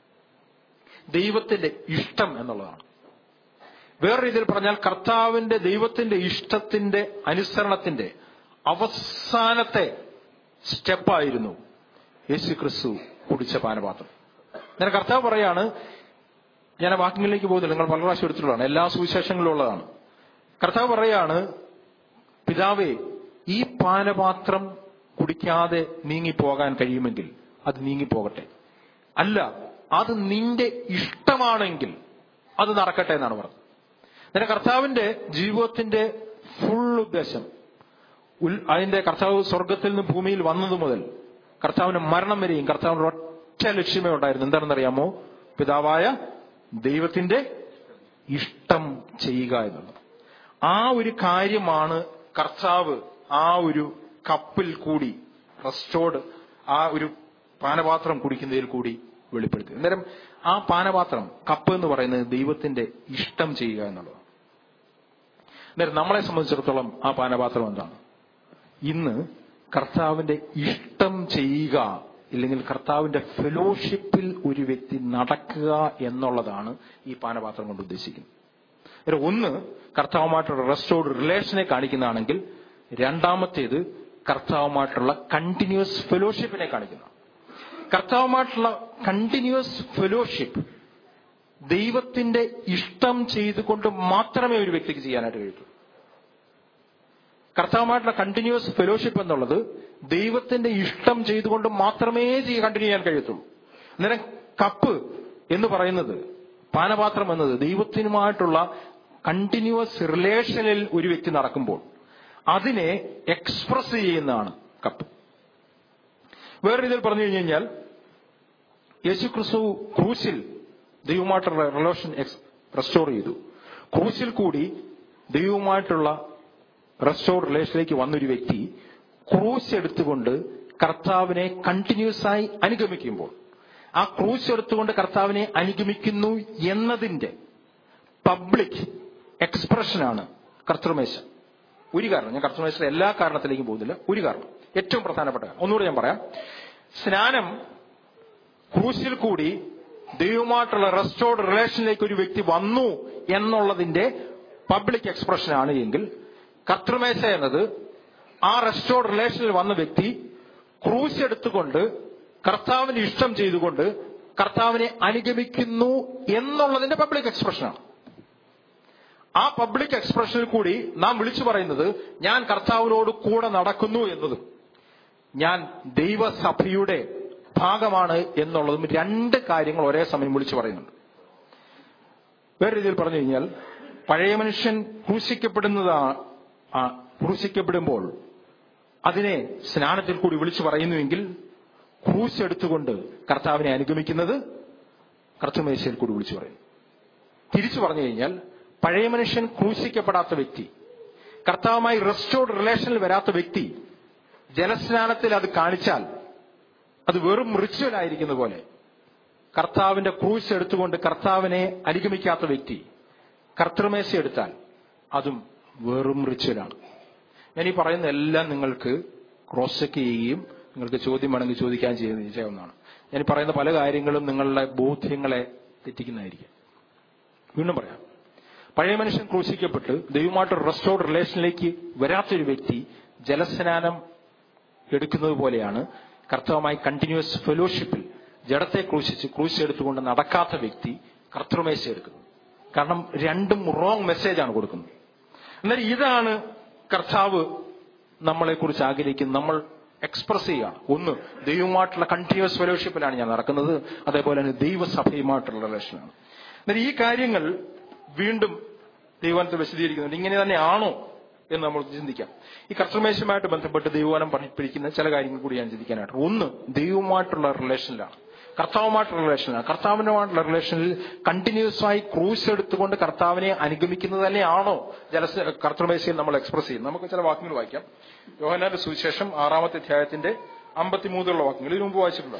ദൈവത്തിന്റെ ഇഷ്ടം എന്നുള്ളതാണ് വേറെ രീതിയിൽ പറഞ്ഞാൽ കർത്താവിന്റെ ദൈവത്തിന്റെ ഇഷ്ടത്തിന്റെ അനുസരണത്തിന്റെ അവസാനത്തെ സ്റ്റെപ്പായിരുന്നു യേശു ക്രിസ്തു കുടിച്ച പാനപാത്രം ഞാൻ കർത്താവ് പറയാണ് ഞാൻ ആ വാക്യങ്ങളിലേക്ക് പോകുന്നില്ല നിങ്ങൾ പല പ്രാവശ്യം എടുത്തിട്ടുള്ളതാണ് എല്ലാ സുവിശേഷങ്ങളിലും ഉള്ളതാണ് കർത്താവ് പറയാണ് പിതാവേ ഈ പാനപാത്രം കുടിക്കാതെ നീങ്ങിപ്പോകാൻ കഴിയുമെങ്കിൽ അത് നീങ്ങിപ്പോകട്ടെ അല്ല അത് നിന്റെ ഇഷ്ടമാണെങ്കിൽ അത് നടക്കട്ടെ എന്നാണ് പറഞ്ഞത് അങ്ങനെ കർത്താവിന്റെ ജീവിതത്തിന്റെ ഫുൾ ഉദ്ദേശം ഉൽ- അതിന്റെ കർത്താവ് സ്വർഗത്തിൽ നിന്ന് ഭൂമിയിൽ വന്നത് മുതൽ കർത്താവിന്റെ മരണം വരെയും കർത്താവിന്റെ ഒറ്റ ലക്ഷ്യമേ ഉണ്ടായിരുന്നു എന്താണെന്നറിയാമോ പിതാവായ ദൈവത്തിന്റെ ഇഷ്ടം ചെയ്യുക എന്നുള്ളത് ആ ഒരു കാര്യമാണ് കർത്താവ് ആ ഒരു കപ്പിൽ കൂടി റെസ്റ്റോർഡ് ആ ഒരു പാനപാത്രം കുടിക്കുന്നതിൽ കൂടി വെളിപ്പെടുത്തി അന്നേരം ആ പാനപാത്രം കപ്പ് എന്ന് പറയുന്നത് ദൈവത്തിന്റെ ഇഷ്ടം ചെയ്യുക എന്നുള്ളതാണ് അന്നേരം നമ്മളെ സംബന്ധിച്ചിടത്തോളം ആ പാനപാത്രം എന്താണ് ഇന്ന് കർത്താവിന്റെ ഇഷ്ടം ചെയ്യുക ഇല്ലെങ്കിൽ കർത്താവിന്റെ ഫെലോഷിപ്പിൽ ഒരു വ്യക്തി നടക്കുക എന്നുള്ളതാണ് ഈ പാനപാത്രം കൊണ്ട് ഉദ്ദേശിക്കുന്നത് ഒരു ഒന്ന് കർത്താവുമായിട്ടുള്ള റെസ്റ്റോർഡ് റിലേഷനെ കാണിക്കുന്നതാണെങ്കിൽ രണ്ടാമത്തേത് കർത്താവുമായിട്ടുള്ള കണ്ടിന്യൂസ് ഫെലോഷിപ്പിനെ കാണിക്കുന്നതാണ് കർത്താവുമായിട്ടുള്ള കണ്ടിന്യൂസ് ഫെലോഷിപ്പ് ദൈവത്തിന്റെ ഇഷ്ടം ചെയ്തുകൊണ്ട് മാത്രമേ ഒരു വ്യക്തിക്ക് ചെയ്യാനായിട്ട് കഴിയൂ കർത്താവുമായിട്ടുള്ള കണ്ടിന്യൂസ് ഫെലോഷിപ്പ് എന്നുള്ളത് ദൈവത്തിന്റെ ഇഷ്ടം ചെയ്തുകൊണ്ട് മാത്രമേ കണ്ടിന്യൂ ചെയ്യാൻ കഴിയത്തുള്ളൂ അന്നേരം കപ്പ് എന്ന് പറയുന്നത് പാനപാത്രം എന്നത് ദൈവത്തിനുമായിട്ടുള്ള കണ്ടിന്യൂസ് റിലേഷനിൽ ഒരു വ്യക്തി നടക്കുമ്പോൾ അതിനെ എക്സ്പ്രസ് ചെയ്യുന്നതാണ് കപ്പ് വേറെ രീതിയിൽ പറഞ്ഞു കഴിഞ്ഞു കഴിഞ്ഞാൽ യേശു ക്രിസ്തു ക്രൂശിൽ ദൈവമായിട്ടുള്ള റിലേഷൻ റെസ്റ്റോർ ചെയ്തു ക്രൂശിൽ കൂടി ദൈവവുമായിട്ടുള്ള റെസ്റ്റോർ റിലേഷനിലേക്ക് വന്നൊരു വ്യക്തി ക്രൂശ് എടുത്തുകൊണ്ട് കർത്താവിനെ കണ്ടിന്യൂസ് ആയി അനുഗമിക്കുമ്പോൾ ആ ക്രൂശ് എടുത്തുകൊണ്ട് കർത്താവിനെ അനുഗമിക്കുന്നു എന്നതിന്റെ പബ്ലിക് എക്സ്പ്രഷനാണ് കർത്തൃമേശ ഒരു കാരണം ഞാൻ കർത്തൃമേശയുടെ എല്ലാ കാരണത്തിലേക്കും പോകുന്നില്ല ഒരു കാരണം ഏറ്റവും പ്രധാനപ്പെട്ട ഒന്നുകൂടി ഞാൻ പറയാം സ്നാനം ക്രൂശിൽ കൂടി ദൈവമായിട്ടുള്ള റെസ്റ്റോർഡ് റിലേഷനിലേക്ക് ഒരു വ്യക്തി വന്നു എന്നുള്ളതിന്റെ പബ്ലിക് എക്സ്പ്രഷൻ ആണ് എങ്കിൽ കർത്തൃമേശ എന്നത് ആ റെസ്റ്റോർഡ് റിലേഷനിൽ വന്ന വ്യക്തി ക്രൂശ് എടുത്തുകൊണ്ട് കർത്താവിന് ഇഷ്ടം ചെയ്തുകൊണ്ട് കർത്താവിനെ അനുഗമിക്കുന്നു എന്നുള്ളതിന്റെ പബ്ലിക് എക്സ്പ്രഷനാണ് ആ പബ്ലിക് എക്സ്പ്രഷനിൽ കൂടി നാം വിളിച്ചു പറയുന്നത് ഞാൻ കർത്താവിനോട് കൂടെ നടക്കുന്നു എന്നതും ഞാൻ ദൈവസഭയുടെ ഭാഗമാണ് എന്നുള്ളതും രണ്ട് കാര്യങ്ങൾ ഒരേ സമയം വിളിച്ചു പറയുന്നുണ്ട് വേറെ രീതിയിൽ പറഞ്ഞു കഴിഞ്ഞാൽ പഴയ മനുഷ്യൻ ക്രൂശിക്കപ്പെടുന്നതാ ആ, ക്രൂശിക്കപ്പെടുമ്പോൾ അതിനെ സ്നാനത്തിൽ കൂടി വിളിച്ചു പറയുന്നുവെങ്കിൽ ക്രൂശ് എടുത്തുകൊണ്ട് കർത്താവിനെ അനുഗമിക്കുന്നത് കർത്തമേശയിൽ കൂടി വിളിച്ചു പറയുന്നു തിരിച്ചു പറഞ്ഞു കഴിഞ്ഞാൽ പഴയ മനുഷ്യൻ ക്രൂശിക്കപ്പെടാത്ത വ്യക്തി കർത്താവുമായി റെസ്റ്റോർഡ് റിലേഷനിൽ വരാത്ത വ്യക്തി ജലസ്നാനത്തിൽ അത് കാണിച്ചാൽ അത് വെറും റിച്വൽ ആയിരിക്കുന്ന പോലെ കർത്താവിന്റെ ക്രൂശ് എടുത്തുകൊണ്ട് കർത്താവിനെ അനുഗമിക്കാത്ത വ്യക്തി കർത്തൃമേശ എടുത്താൽ അതും വെറും റിച്വലാണ് ഞാൻ ഈ പറയുന്ന എല്ലാം നിങ്ങൾക്ക് ക്രോസ് ചെക്ക് ചെയ്യുകയും നിങ്ങൾക്ക് ചോദ്യം വേണമെങ്കിൽ ചോദിക്കാൻ ചെയ്യുന്ന ചെയ്യാവുന്നതാണ് ഞാൻ ഈ പറയുന്ന പല കാര്യങ്ങളും നിങ്ങളുടെ ബോധ്യങ്ങളെ തെറ്റിക്കുന്നതായിരിക്കും വീണ്ടും പറയാം പഴയ മനുഷ്യൻ ക്രൂശിക്കപ്പെട്ട് ദൈവമായിട്ട് റെസ്റ്റോർഡ് റിലേഷനിലേക്ക് വരാത്തൊരു വ്യക്തി ജലസ്നാനം എടുക്കുന്നത് പോലെയാണ് കർത്തവുമായി കണ്ടിന്യൂസ് ഫെലോഷിപ്പിൽ ജഡത്തെ ക്രൂശിച്ച് ക്രൂശ് എടുത്തുകൊണ്ട് നടക്കാത്ത വ്യക്തി കർത്തൃമേശ എടുക്കുന്നത് കാരണം രണ്ടും റോങ് മെസ്സേജാണ് കൊടുക്കുന്നത് എന്നാൽ ഇതാണ് കർത്താവ് നമ്മളെക്കുറിച്ച് ആഗ്രഹിക്കുന്നത് നമ്മൾ എക്സ്പ്രസ് ചെയ്യുകയാണ് ഒന്ന് ദൈവമായിട്ടുള്ള കണ്ടിന്യൂസ് ഫെലോഷിപ്പിലാണ് ഞാൻ നടക്കുന്നത് അതേപോലെ തന്നെ ദൈവസഭയുമായിട്ടുള്ള റിലേഷനാണ് എന്നാൽ ഈ കാര്യങ്ങൾ വീണ്ടും ദൈവവനത്തിൽ വിശദീകരിക്കുന്നുണ്ട് ഇങ്ങനെ തന്നെയാണോ എന്ന് നമ്മൾ ചിന്തിക്കാം ഈ കർത്തമേശയുമായിട്ട് ബന്ധപ്പെട്ട് ദൈവവനം പഠിപ്പിക്കുന്ന ചില കാര്യങ്ങൾ കൂടി ഞാൻ ചിന്തിക്കാനായിട്ട് ഒന്ന് ദൈവവുമായിട്ടുള്ള റിലേഷനിലാണ് കർത്താവുമായിട്ടുള്ള റിലേഷനിലാണ് കർത്താവിനുമായിട്ടുള്ള റിലേഷനിൽ കണ്ടിന്യൂസ് ആയി ക്രൂസ് എടുത്തുകൊണ്ട് കർത്താവിനെ അനുഗമിക്കുന്നത് തന്നെയാണോ ജലസ് കർത്തമേശയിൽ നമ്മൾ എക്സ്പ്രസ് ചെയ്യുന്നത് നമുക്ക് ചില വാക്യങ്ങൾ വായിക്കാം യോഹനാന്റെ സുവിശേഷം ആറാമത്തെ അധ്യായത്തിന്റെ അമ്പത്തിമൂന്നുള്ള വാക്യങ്ങൾ ഇതിനു മുമ്പ് വായിച്ചിട്ടുണ്ടോ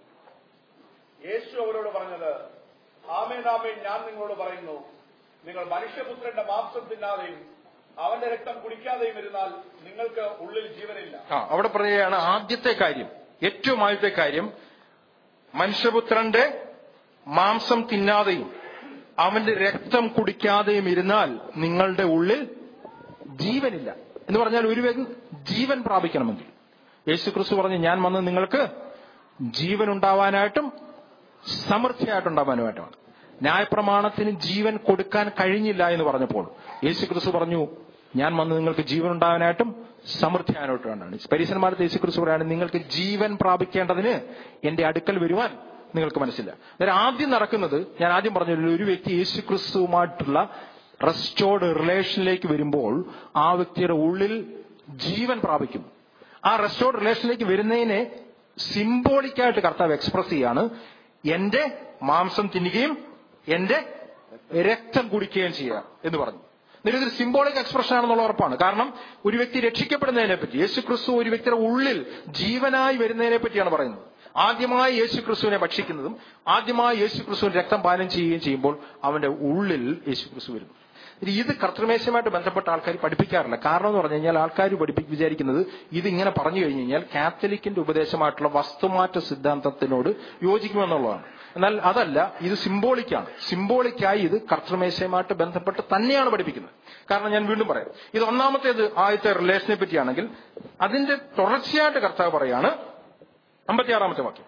യേശു അവരോട് പറഞ്ഞത് ആമേൻ ആമേൻ ഞാൻ നിങ്ങളോട് പറയുന്നു നിങ്ങൾ മനുഷ്യപുത്രന്റെ മാംസം തിന്നാതെയും അവന്റെ രക്തം കുടിക്കാതെയും ഇരുന്നാൽ നിങ്ങൾക്ക് ഉള്ളിൽ ജീവനില്ല ആ അവിടെ പറയുകയാണ് ആദ്യത്തെ കാര്യം ഏറ്റവും ആദ്യത്തെ കാര്യം മനുഷ്യപുത്രന്റെ മാംസം തിന്നാതെയും അവന്റെ രക്തം കുടിക്കാതെയും ഇരുന്നാൽ നിങ്ങളുടെ ഉള്ളിൽ ജീവനില്ല എന്ന് പറഞ്ഞാൽ ഒരു വ്യക്തി ജീവൻ പ്രാപിക്കണമെങ്കിൽ യേശു ക്രിസ്തു പറഞ്ഞു ഞാൻ വന്ന് നിങ്ങൾക്ക് ജീവൻ ഉണ്ടാവാനായിട്ടും സമൃദ്ധിയായിട്ടുണ്ടാവാനുമായിട്ടുമാണ് ന്യായപ്രമാണത്തിന് ജീവൻ കൊടുക്കാൻ കഴിഞ്ഞില്ല എന്ന് പറഞ്ഞപ്പോൾ യേശു ക്രിസ്തു പറഞ്ഞു ഞാൻ വന്ന് നിങ്ങൾക്ക് ജീവൻ ഉണ്ടാവാനായിട്ടും സമൃദ്ധിയാനായിട്ടുമാണ് പരീശന്മാരുടെ യേശു ക്രിസ്തു പറയാണ് നിങ്ങൾക്ക് ജീവൻ പ്രാപിക്കേണ്ടതിന് എന്റെ അടുക്കൽ വരുവാൻ നിങ്ങൾക്ക് മനസ്സില്ല അന്നേരം ആദ്യം നടക്കുന്നത് ഞാൻ ആദ്യം പറഞ്ഞല്ലോ ഒരു വ്യക്തി യേശു ക്രിസ്തുവുമായിട്ടുള്ള റെസ്റ്റോർഡ് റിലേഷനിലേക്ക് വരുമ്പോൾ ആ വ്യക്തിയുടെ ഉള്ളിൽ ജീവൻ പ്രാപിക്കും ആ റെസ്റ്റോർഡ് റിലേഷനിലേക്ക് വരുന്നതിനെ സിംബോളിക്കായിട്ട് കർത്താവ് എക്സ്പ്രസ് ചെയ്യാണ് എന്റെ മാംസം തിന്നുകയും എന്റെ രക്തം കുടിക്കുകയും ചെയ്യുക എന്ന് പറഞ്ഞു എന്നിട്ട് ഇതൊരു സിംബോളിക് എക്സ്പ്രഷൻ ആണെന്നുള്ള ഉറപ്പാണ് കാരണം ഒരു വ്യക്തി രക്ഷിക്കപ്പെടുന്നതിനെ പറ്റി യേശു ക്രിസ്തു ഒരു വ്യക്തിയുടെ ഉള്ളിൽ ജീവനായി വരുന്നതിനെ പറ്റിയാണ് പറയുന്നത് ആദ്യമായി യേശു ക്രിസ്തുവിനെ ഭക്ഷിക്കുന്നതും ആദ്യമായി യേശു ക്രിസ്തുവിന് രക്തം പാനം ചെയ്യുകയും ചെയ്യുമ്പോൾ അവന്റെ ഉള്ളിൽ യേശു ക്രിസ്തു വരുന്നു ഇനി ഇത് കർത്തൃമേശയുമായിട്ട് ബന്ധപ്പെട്ട ആൾക്കാർ പഠിപ്പിക്കാറില്ല കാരണം എന്ന് പറഞ്ഞു കഴിഞ്ഞാൽ ആൾക്കാർ പഠിപ്പി വിചാരിക്കുന്നത് ഇത് ഇങ്ങനെ പറഞ്ഞു കഴിഞ്ഞു കഴിഞ്ഞാൽ കാത്തലിക്കിന്റെ ഉപദേശമായിട്ടുള്ള വസ്തുമാറ്റ സിദ്ധാന്തത്തിനോട് യോജിക്കുമെന്നുള്ളതാണ് എന്നാൽ അതല്ല ഇത് സിംബോളിക്കാണ് സിംബോളിക്കായി ഇത് കർത്തൃമേശയുമായിട്ട് ബന്ധപ്പെട്ട് തന്നെയാണ് പഠിപ്പിക്കുന്നത് കാരണം ഞാൻ വീണ്ടും പറയാം ഇത് ഒന്നാമത്തേത് ആദ്യത്തെ റിലേഷനെ പറ്റിയാണെങ്കിൽ അതിന്റെ തുടർച്ചയായിട്ട് കർത്താവ് പറയാണ് അമ്പത്തിയാറാമത്തെ വാക്യം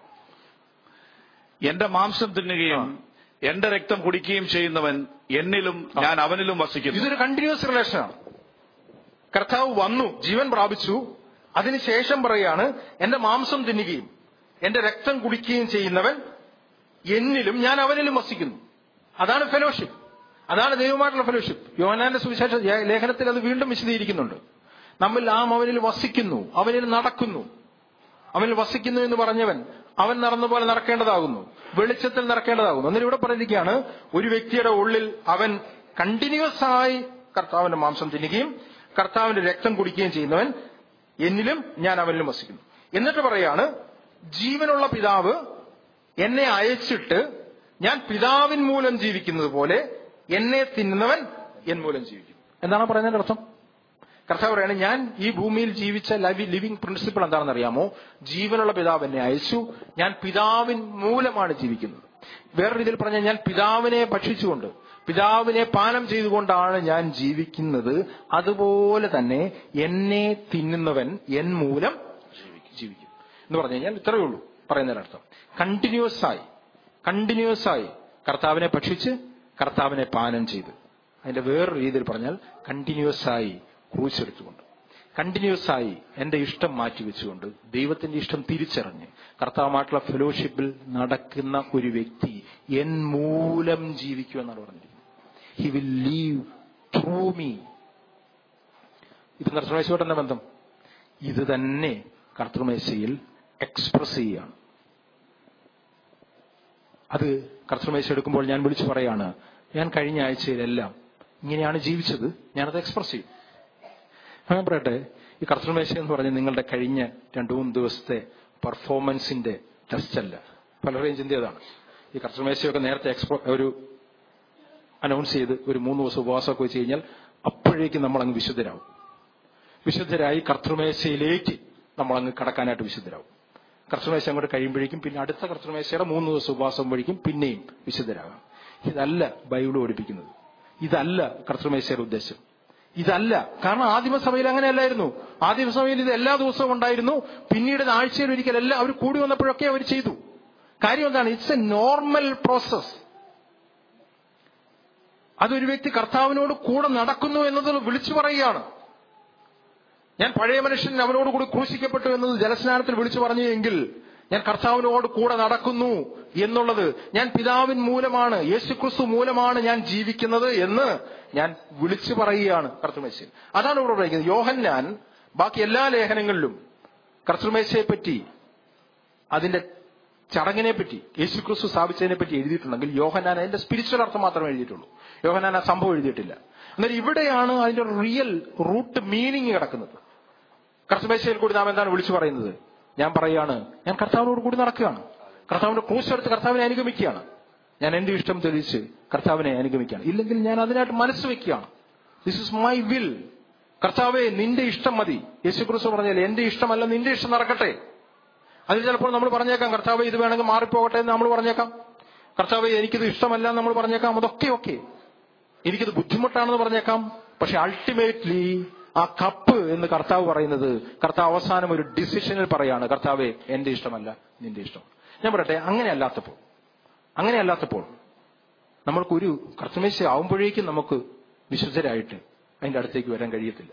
എന്റെ മാംസം തിന്നുകയും എന്റെ രക്തം കുടിക്കുകയും ചെയ്യുന്നവൻ എന്നിലും ഞാൻ അവനിലും വസിക്കുന്നു ഇതൊരു കണ്ടിന്യൂസ് റിലേഷനാണ് കർത്താവ് വന്നു ജീവൻ പ്രാപിച്ചു അതിനുശേഷം പറയാണ് എന്റെ മാംസം തിന്നുകയും എന്റെ രക്തം കുടിക്കുകയും ചെയ്യുന്നവൻ എന്നിലും ഞാൻ അവനിലും വസിക്കുന്നു അതാണ് ഫെലോഷിപ്പ് അതാണ് ദൈവമായിട്ടുള്ള ഫെലോഷിപ്പ് യോഹനാന്റെ സുവിശേഷ ലേഖനത്തിൽ അത് വീണ്ടും വിശദീകരിക്കുന്നുണ്ട് നമ്മൾ നാം അവനിൽ വസിക്കുന്നു അവനിൽ നടക്കുന്നു അവനിൽ വസിക്കുന്നു എന്ന് പറഞ്ഞവൻ അവൻ നടന്ന പോലെ നടക്കേണ്ടതാകുന്നു വെളിച്ചത്തിൽ നടക്കേണ്ടതാകുന്നു എന്നിട്ട് ഇവിടെ പറഞ്ഞിരിക്കുകയാണ് ഒരു വ്യക്തിയുടെ ഉള്ളിൽ അവൻ കണ്ടിന്യൂസ് ആയി കർത്താവിന്റെ മാംസം തിന്നുകയും കർത്താവിന്റെ രക്തം കുടിക്കുകയും ചെയ്യുന്നവൻ എന്നിലും ഞാൻ അവനിലും വസിക്കുന്നു എന്നിട്ട് പറയാണ് ജീവനുള്ള പിതാവ് എന്നെ അയച്ചിട്ട് ഞാൻ പിതാവിൻ മൂലം ജീവിക്കുന്നത് പോലെ എന്നെ തിന്നുന്നവൻ എൻ മൂലം ജീവിക്കും എന്താണ് പറയുന്നതിന്റെ അർത്ഥം കർത്താവ് പറയാണ് ഞാൻ ഈ ഭൂമിയിൽ ജീവിച്ച ലിവിംഗ് പ്രിൻസിപ്പിൾ എന്താണെന്ന് അറിയാമോ ജീവനുള്ള പിതാവ് എന്നെ അയച്ചു ഞാൻ പിതാവിൻ മൂലമാണ് ജീവിക്കുന്നത് വേറെ രീതിയിൽ പറഞ്ഞാൽ ഞാൻ പിതാവിനെ ഭക്ഷിച്ചുകൊണ്ട് പിതാവിനെ പാനം ചെയ്തുകൊണ്ടാണ് ഞാൻ ജീവിക്കുന്നത് അതുപോലെ തന്നെ എന്നെ തിന്നുന്നവൻ എൻ മൂലം ജീവിക്കും എന്ന് പറഞ്ഞു കഴിഞ്ഞാൽ ഇത്രയേ ഉള്ളൂ പറയുന്നതിനർത്ഥം കണ്ടിന്യൂസ് ആയി കണ്ടിന്യൂസ് ആയി കർത്താവിനെ ഭക്ഷിച്ച് കർത്താവിനെ പാനം ചെയ്ത് അതിന്റെ വേറൊരു രീതിയിൽ പറഞ്ഞാൽ കണ്ടിന്യൂസ് ആയി ക്രൂശെടുത്തുകൊണ്ട് കണ്ടിന്യൂസ് ആയി എന്റെ ഇഷ്ടം മാറ്റിവെച്ചുകൊണ്ട് ദൈവത്തിന്റെ ഇഷ്ടം തിരിച്ചറിഞ്ഞ് കർത്താവുമായിട്ടുള്ള ഫെലോഷിപ്പിൽ നടക്കുന്ന ഒരു വ്യക്തി എൻ മൂലം ജീവിക്കുമെന്നാണ് പറഞ്ഞിരിക്കുന്നത് he will live through me ഇത് കർത്തൃമേശയോട് തന്നെ ബന്ധം ഇത് തന്നെ കർത്തൃമേശയിൽ എക്സ്പ്രസ് ചെയ്യുകയാണ് അത് കർത്തൃമേശ എടുക്കുമ്പോൾ ഞാൻ വിളിച്ചു പറയാണ് ഞാൻ കഴിഞ്ഞ ആഴ്ചയിലെല്ലാം ഇങ്ങനെയാണ് ജീവിച്ചത് ഞാനത് എക്സ്പ്രസ് ചെയ്യും ഞാൻ പറയട്ടെ ഈ കർത്തൃമേശ എന്ന് പറഞ്ഞ് നിങ്ങളുടെ കഴിഞ്ഞ രണ്ടു മൂന്ന് ദിവസത്തെ പെർഫോമൻസിന്റെ ടെസ്റ്റ് അല്ല പലരുടെയും ചിന്തയതാണ് ഈ കർത്തൃമേശയൊക്കെ നേരത്തെ എക്സ്പോ ഒരു അനൗൺസ് ചെയ്ത് ഒരു മൂന്ന് ദിവസം ഉപവാസമൊക്കെ വെച്ച് കഴിഞ്ഞാൽ അപ്പോഴേക്കും നമ്മൾ അങ്ങ് വിശുദ്ധരാകും വിശുദ്ധരായി കർത്തൃമേശയിലേക്ക് നമ്മൾ അങ്ങ് കടക്കാനായിട്ട് വിശുദ്ധരാകും കർത്തൃമേശ അങ്ങോട്ട് കഴിയുമ്പോഴേക്കും പിന്നെ അടുത്ത കർത്തൃമേശയുടെ മൂന്ന് ദിവസം ഉപവാസം വഴിക്കും പിന്നെയും വിശുദ്ധരാകാം ഇതല്ല ബൈബിൾ പഠിപ്പിക്കുന്നത് ഇതല്ല കർത്തൃമേശയുടെ ഉദ്ദേശം ഇതല്ല കാരണം ആദിമസഭയിൽ അങ്ങനെയല്ലായിരുന്നു ആദിമസഭയിൽ ഇത് എല്ലാ ദിവസവും ഉണ്ടായിരുന്നു പിന്നീട് ഇത് ആഴ്ചയിൽ ഒരിക്കൽ എല്ലാം അവർ കൂടി വന്നപ്പോഴൊക്കെ അവർ ചെയ്തു കാര്യം എന്താണ് ഇറ്റ്സ് എ നോർമൽ പ്രോസസ് അതൊരു വ്യക്തി കർത്താവിനോട് കൂടെ നടക്കുന്നു എന്നത് വിളിച്ചു പറയുകയാണ് ഞാൻ പഴയ മനുഷ്യൻ അവനോട് കൂടി ക്രൂശിക്കപ്പെട്ടു എന്നത് ജലസ്നാനത്തിൽ വിളിച്ചു പറഞ്ഞു എങ്കിൽ ഞാൻ കർത്താവിനോട് കൂടെ നടക്കുന്നു എന്നുള്ളത് ഞാൻ പിതാവിൻ മൂലമാണ് യേശുക്രിസ്തു മൂലമാണ് ഞാൻ ജീവിക്കുന്നത് എന്ന് ഞാൻ വിളിച്ചു പറയുകയാണ് കർത്തൃമേശയിൽ അതാണ് ഇവിടെ പറയുന്നത് യോഹന്നാൻ ബാക്കി എല്ലാ ലേഖനങ്ങളിലും കർത്തൃമേശയെ പറ്റി അതിന്റെ ചടങ്ങിനെ പറ്റി യേശുക്രിസ്തു സ്ഥാപിച്ചതിനെ പറ്റി എഴുതിയിട്ടുണ്ടെങ്കിൽ യോഹനാൻ അതിന്റെ സ്പിരിച്വൽ അർത്ഥം മാത്രമേ എഴുതിയിട്ടുള്ളൂ യോഹനാൻ ആ സംഭവം എഴുതിയിട്ടില്ല എന്നാൽ ഇവിടെയാണ് അതിന്റെ റിയൽ റൂട്ട് മീനിങ് കിടക്കുന്നത് കർത്തമേശയിൽ കൂടി നാം എന്താണ് വിളിച്ചു പറയുന്നത് ഞാൻ പറയാണ് ഞാൻ കർത്താവിനോട് കൂടി നടക്കുകയാണ് കർത്താവിന്റെ ക്രൂശ് എടുത്ത് കർത്താവിനെ അനുഗമിക്കുകയാണ് ഞാൻ എന്റെ ഇഷ്ടം തെളിയിച്ച് കർത്താവിനെ അനുഗമിക്കുകയാണ് ഇല്ലെങ്കിൽ ഞാൻ അതിനായിട്ട് മനസ്സ് വെക്കുകയാണ് ദിസ് ഇസ് മൈ വിൽ കർത്താവെ നിന്റെ ഇഷ്ടം മതി യേശു ക്രിസ്തു പറഞ്ഞാൽ എന്റെ ഇഷ്ടമല്ല നിന്റെ ഇഷ്ടം നടക്കട്ടെ അതിൽ ചിലപ്പോൾ നമ്മൾ പറഞ്ഞേക്കാം കർത്താവ് ഇത് വേണമെങ്കിൽ മാറിപ്പോകട്ടെ എന്ന് നമ്മൾ പറഞ്ഞേക്കാം കർത്താവ് എനിക്കിത് ഇഷ്ടമല്ല എന്ന് നമ്മൾ പറഞ്ഞേക്കാം അതൊക്കെ ഓക്കെ എനിക്കിത് ബുദ്ധിമുട്ടാണെന്ന് പറഞ്ഞേക്കാം പക്ഷെ അൾട്ടിമേറ്റ്ലി ആ കപ്പ് എന്ന് കർത്താവ് പറയുന്നത് കർത്താവ് അവസാനം ഒരു ഡിസിഷനിൽ പറയാണ് കർത്താവെ എന്റെ ഇഷ്ടമല്ല നിന്റെ ഇഷ്ടം ഞാൻ പറയട്ടെ അങ്ങനെ അല്ലാത്തപ്പോൾ അങ്ങനെ അല്ലാത്തപ്പോൾ നമ്മൾക്കൊരു കർത്തമേശ ആവുമ്പോഴേക്കും നമുക്ക് വിശുദ്ധരായിട്ട് അതിന്റെ അടുത്തേക്ക് വരാൻ കഴിയത്തില്ല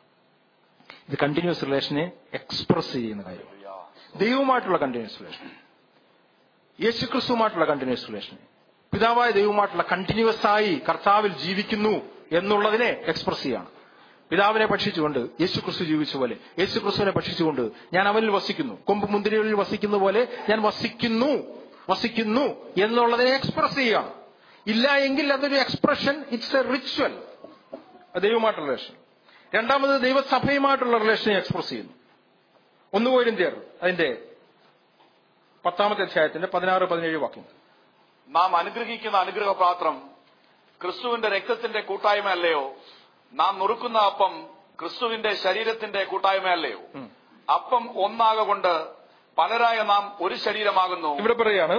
ഇത് കണ്ടിന്യൂസ് റിലേഷനെ എക്സ്പ്രസ് ചെയ്യുന്ന കാര്യം ദൈവവുമായിട്ടുള്ള കണ്ടിന്യൂസ് റിലേഷൻ യേശുക്രിസ്തുവുമായിട്ടുള്ള കണ്ടിന്യൂസ് റിലേഷൻ പിതാവായ ദൈവവുമായിട്ടുള്ള കണ്ടിന്യൂസ് ആയി കർത്താവിൽ ജീവിക്കുന്നു എന്നുള്ളതിനെ എക്സ്പ്രസ് ചെയ്യാണ് പിതാവിനെ ഭക്ഷിച്ചുകൊണ്ട് യേശുക്രിസ്തു ജീവിച്ച പോലെ യേശുക്രിസ്തുവിനെ ഭക്ഷിച്ചുകൊണ്ട് ഞാൻ അവനിൽ വസിക്കുന്നു കൊമ്പ് മുന്തിരികളിൽ വസിക്കുന്ന പോലെ ഞാൻ വസിക്കുന്നു വസിക്കുന്നു എന്നുള്ളതിനെ എക്സ്പ്രസ് ചെയ്യുകയാണ് ഇല്ല എങ്കിൽ അതൊരു എക്സ്പ്രഷൻ ഇറ്റ്സ് എ റിച്വൽ ദൈവമായിട്ടുള്ള റിലേഷൻ രണ്ടാമത് ദൈവസഭയുമായിട്ടുള്ള റിലേഷനെ എക്സ്പ്രസ് ചെയ്യുന്നു ഒന്നുപോലും ചേർ അതിന്റെ പത്താമത്തെ അധ്യായത്തിന്റെ പതിനാറ് പതിനേഴ് വാക്യം നാം അനുഗ്രഹിക്കുന്ന അനുഗ്രഹപാത്രം ക്രിസ്തുവിന്റെ രക്തത്തിന്റെ കൂട്ടായ്മ അല്ലയോ നാം നുറുക്കുന്ന അപ്പം ക്രിസ്തുവിന്റെ ശരീരത്തിന്റെ കൂട്ടായ്മ അല്ലയോ അപ്പം ഒന്നാകൊണ്ട് പലരായ നാം ഒരു ശരീരമാകുന്നു ഇവിടെ പറയാണ്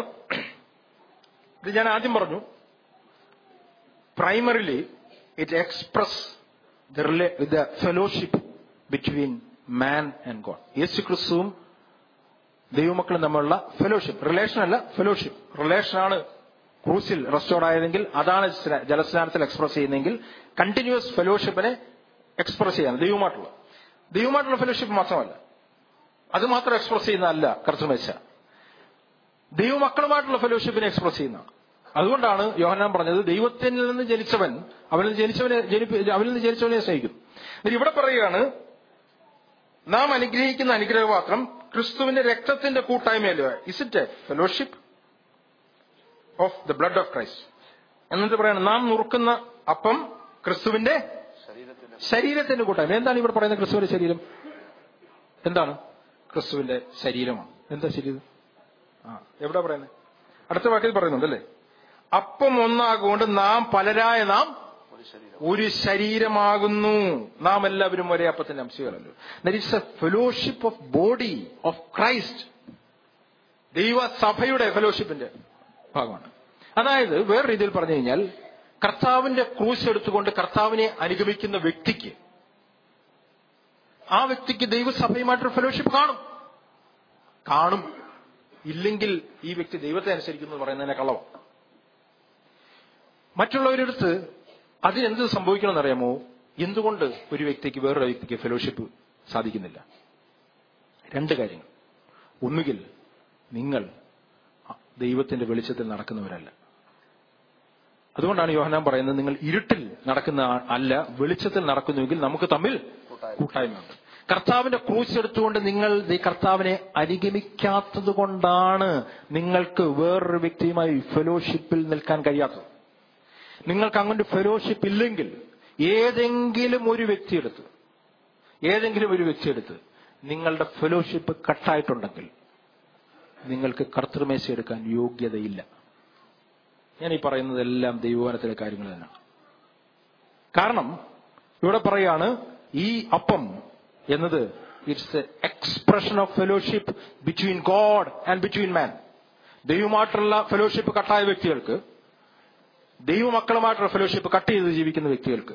ഇത് ഞാൻ ആദ്യം പറഞ്ഞു primarily it express the fellowship between man and God Yesu ക്രിസ്തുവും ദൈവമക്കളും തമ്മിലുള്ള ഫെലോഷിപ്പ് റിലേഷൻ അല്ല ഫെലോഷിപ്പ് റിലേഷനാണ് ക്രൂസിൽ റെസ്റ്റോർഡ് ആയതെങ്കിൽ അതാണ് സ്ന- ജലസ്നാനത്തിൽ എക്സ്പ്രസ് ചെയ്യുന്നതെങ്കിൽ കണ്ടിന്യൂസ് ഫെലോഷിപ്പിനെ എക്സ്പ്രസ് ചെയ്യാണ് ദൈവമായിട്ടുള്ള ദൈവമായിട്ടുള്ള ഫെലോഷിപ്പ് മാത്രമല്ല അത് മാത്രം എക്സ്പ്രസ് ചെയ്യുന്നതല്ല കർത്തൃമേശ ദൈവമക്കളുമായിട്ടുള്ള ഫെലോഷിപ്പിനെ എക്സ്പ്രസ് ചെയ്യുന്നതാണ് അതുകൊണ്ടാണ് യോഹനാൻ പറഞ്ഞത് ദൈവത്തിൽ നിന്ന് ജനിച്ചവൻ അവനിൽ നിന്ന് ജനിച്ചവനെ ജനിപ്പി- അവനിൽ നിന്ന് ജനിച്ചവനെ സ്നേഹിക്കുന്നു എന്നിട്ട് ഇവിടെ പറയുകയാണ് നാം അനുഗ്രഹിക്കുന്ന അനുഗ്രഹപാത്രം ക്രിസ്തുവിന്റെ രക്തത്തിന്റെ കൂട്ടായ്മയല്ലോ is it a fellowship of the blood of Christ എന്നിട്ട് പറയാണ് നാം നുറുക്കുന്ന അപ്പം ക്രിസ്തുവിന്റെ ശരീരത്തിന്റെ കൂട്ടായ്മ എന്താണ് ഇവിടെ പറയുന്നത് ക്രിസ്തുവിന്റെ ശരീരം എന്താണ് ക്രിസ്തുവിന്റെ ശരീരമാണ് എന്താ ശരീരം ആ എവിടെ പറയുന്നത് അടുത്ത വാക്യത്തിൽ പറയുന്നുണ്ട് അല്ലേ അപ്പം ഒന്നാകൊണ്ട് നാം പലരായ നാം ഒരു ശരീരമാകുന്നു നാം എല്ലാവരും ഒരേ അപ്പത്തിന്റെ അംശങ്ങളല്ലോ that it's a fellowship of body of Christ ദൈവസഭയുടെ ഫെലോഷിപ്പിന്റെ ഭാഗമാണ് അതായത് വേറെ രീതിയിൽ പറഞ്ഞു കഴിഞ്ഞാൽ കർത്താവിന്റെ ക്രൂശ് എടുത്തുകൊണ്ട് കർത്താവിനെ അനുഗമിക്കുന്ന വ്യക്തിക്ക് ആ വ്യക്തിക്ക് ദൈവസഭയുമായിട്ടൊരു ഫെലോഷിപ്പ് കാണും കാണും ഇല്ലെങ്കിൽ ഈ വ്യക്തി ദൈവത്തെ അനുസരിക്കുന്നു എന്ന് പറയുന്നതിനെ കള്ളവാണ് മറ്റുള്ളവരടുത്ത് അതിനെന്ത് സംഭവിക്കണമെന്നറിയാമോ എന്തുകൊണ്ട് ഒരു വ്യക്തിക്ക് വേറൊരു വ്യക്തിക്ക് ഫെലോഷിപ്പ് സാധിക്കുന്നില്ല രണ്ട് കാര്യങ്ങൾ ഒന്നുകിൽ നിങ്ങൾ ദൈവത്തിന്റെ വെളിച്ചത്തിൽ നടക്കുന്നവരല്ല അതുകൊണ്ടാണ് യോഹനാൻ പറയുന്നത് നിങ്ങൾ ഇരുട്ടിൽ നടക്കുന്ന ആ- അല്ല വെളിച്ചത്തിൽ നടക്കുന്നുവെങ്കിൽ നമുക്ക് തമ്മിൽ കൂട്ടായ്മയുണ്ട് കർത്താവിന്റെ ക്രൂശ് എടുത്തുകൊണ്ട് നിങ്ങൾ ഈ കർത്താവിനെ അനുഗമിക്കാത്തത് കൊണ്ടാണ് നിങ്ങൾക്ക് വേറൊരു വ്യക്തിയുമായി ഫെലോഷിപ്പിൽ നിൽക്കാൻ കഴിയാത്തത് നിങ്ങൾക്ക് അങ്ങനെ ഫെലോഷിപ്പ് ഇല്ലെങ്കിൽ ഏതെങ്കിലും ഒരു വ്യക്തിയെടുത്ത് ഏതെങ്കിലും ഒരു വ്യക്തിയെടുത്ത് നിങ്ങളുടെ ഫെലോഷിപ്പ് കട്ടായിട്ടുണ്ടെങ്കിൽ നിങ്ങൾക്ക് കർത്തൃമേശ എടുക്കാൻ യോഗ്യതയില്ല ഞാൻ ഈ പറയുന്നതെല്ലാം ദൈവവനത്തിലെ കാര്യങ്ങൾ തന്നെയാണ് കാരണം ഇവിടെ പറയാണ് ഈ അപ്പം എന്നത് it's a expression of fellowship between God and between man ദൈവമായിട്ടുള്ള ഫെലോഷിപ്പ് കട്ടായ വ്യക്തികൾക്ക് ദൈവമക്കളുമായിട്ടുള്ള ഫെലോഷിപ്പ് കട്ട് ചെയ്ത് ജീവിക്കുന്ന വ്യക്തികൾക്ക്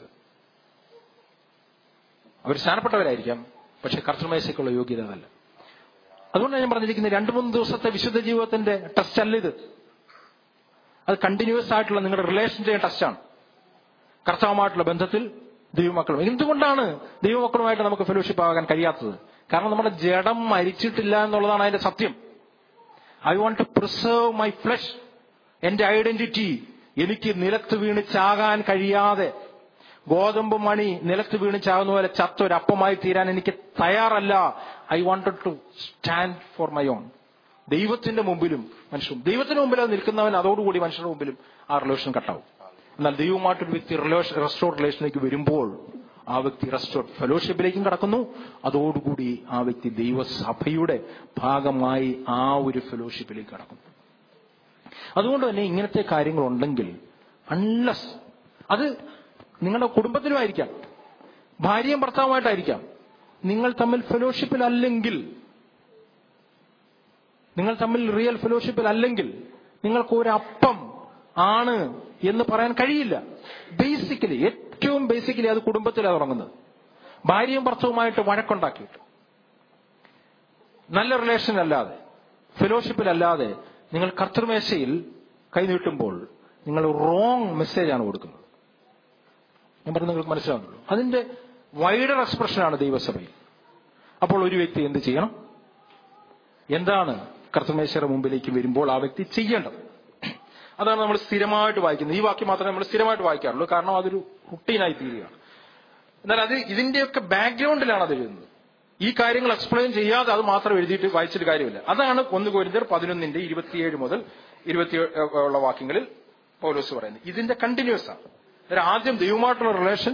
അവർ സ്ഥാനപ്പെട്ടവരായിരിക്കാം പക്ഷെ കർത്തൃമേശയ്ക്കുള്ള യോഗ്യത അതല്ല അതുകൊണ്ടാണ് ഞാൻ പറഞ്ഞിരിക്കുന്നത് രണ്ടു മൂന്ന് ദിവസത്തെ വിശുദ്ധ ജീവിതത്തിന്റെ ടെസ്റ്റ് അല്ല ഇത് അത് കണ്ടിന്യൂസ് ആയിട്ടുള്ള നിങ്ങളുടെ റിലേഷന്റെ ടെസ്റ്റാണ് കർത്താവുമായിട്ടുള്ള ബന്ധത്തിൽ ദൈവമക്കളും എന്തുകൊണ്ടാണ് ദൈവമക്കളുമായിട്ട് നമുക്ക് ഫെലോഷിപ്പ് ആകാൻ കഴിയാത്തത് കാരണം നമ്മുടെ ജഡം മരിച്ചിട്ടില്ല എന്നുള്ളതാണ് അതിന്റെ സത്യം I want to preserve my flesh എന്റെ ഐഡന്റിറ്റി എനിക്ക് നിലത്ത് വീണ് ചാകാൻ കഴിയാതെ ഗോതമ്പ് മണി നിലത്ത് വീണ് ചാകുന്ന പോലെ ചത്തൊരപ്പമായി തീരാൻ എനിക്ക് തയ്യാറല്ല I wanted to stand for my own ദൈവത്തിന്റെ മുമ്പിലും മനുഷ്യരും ദൈവത്തിന് മുമ്പിൽ അത് നിൽക്കുന്നവൻ അതോടുകൂടി മനുഷ്യരുടെ മുമ്പിലും ആ റിലേഷൻ കട്ടാവും എന്നാൽ ദൈവമായിട്ടൊരു വ്യക്തി റിലേഷൻ റെസ്റ്റോർഡ് റിലേഷനിലേക്ക് വരുമ്പോൾ ആ വ്യക്തി റെസ്റ്റോർഡ് ഫെലോഷിപ്പിലേക്കും കടക്കുന്നു അതോടുകൂടി ആ വ്യക്തി ദൈവസഭയുടെ ഭാഗമായി ആ ഒരു ഫെലോഷിപ്പിലേക്ക് കടക്കുന്നു അതുകൊണ്ട് തന്നെ ഇങ്ങനത്തെ കാര്യങ്ങളുണ്ടെങ്കിൽ അൺലസ് അത് നിങ്ങളുടെ കുടുംബത്തിലുമായിരിക്കാം ഭാര്യയും ഭർത്താവുമായിട്ടായിരിക്കാം നിങ്ങൾ തമ്മിൽ ഫെലോഷിപ്പിൽ അല്ലെങ്കിൽ നിങ്ങൾ തമ്മിൽ റിയൽ ഫെലോഷിപ്പിൽ അല്ലെങ്കിൽ നിങ്ങൾക്ക് ഒരു അപ്പം ആണ് എന്ന് പറയാൻ കഴിയില്ല ബേസിക്കലി ഏറ്റവും ബേസിക്കലി അത് കുടുംബത്തിലാണ് തുടങ്ങുന്നത് ഭാര്യയും ഭർത്താവുമായിട്ട് വഴക്കുണ്ടാക്കിയിട്ട് നല്ല റിലേഷൻ അല്ലാതെ ഫെലോഷിപ്പിലല്ലാതെ നിങ്ങൾ കർത്തൃമേശയിൽ കൈനീട്ടുമ്പോൾ നിങ്ങൾ റോങ് മെസ്സേജാണ് കൊടുക്കുന്നത് ഞാൻ പറഞ്ഞത് നിങ്ങൾക്ക് മനസ്സിലാവുന്നുള്ളൂ അതിന്റെ വൈഡർ എക്സ്പ്രഷനാണ് ദൈവസഭയിൽ അപ്പോൾ ഒരു വ്യക്തി എന്ത് ചെയ്യണം എന്താണ് കർത്തമേശ്വര മുമ്പിലേക്ക് വരുമ്പോൾ ആ വ്യക്തി ചെയ്യേണ്ടത് അതാണ് നമ്മൾ സ്ഥിരമായിട്ട് വായിക്കുന്നത് ഈ വാക്യം മാത്രമേ നമ്മൾ സ്ഥിരമായിട്ട് വായിക്കാറുള്ളൂ കാരണം അതൊരു റുട്ടീനായി തീരുകയാണ് എന്നാൽ അത് ഇതിന്റെയൊക്കെ ബാക്ക്ഗ്രൗണ്ടിലാണ് അത് എഴുതുന്നത് ഈ കാര്യങ്ങൾ എക്സ്പ്ലെയിൻ ചെയ്യാതെ അത് മാത്രം എഴുതിയിട്ട് വായിച്ചിട്ട് കാര്യമില്ല അതാണ് ഒന്ന് കോരിന്തർ പതിനൊന്നിന്റെ ഇരുപത്തിയേഴ് മുതൽ ഇരുപത്തി ഉള്ള വാക്യങ്ങളിൽ പൗലോസ് പറയുന്നത് ഇതിന്റെ കണ്ടിന്യൂസ് ആണ് അതായത് ആദ്യം ദൈവമായിട്ടുള്ള റിലേഷൻ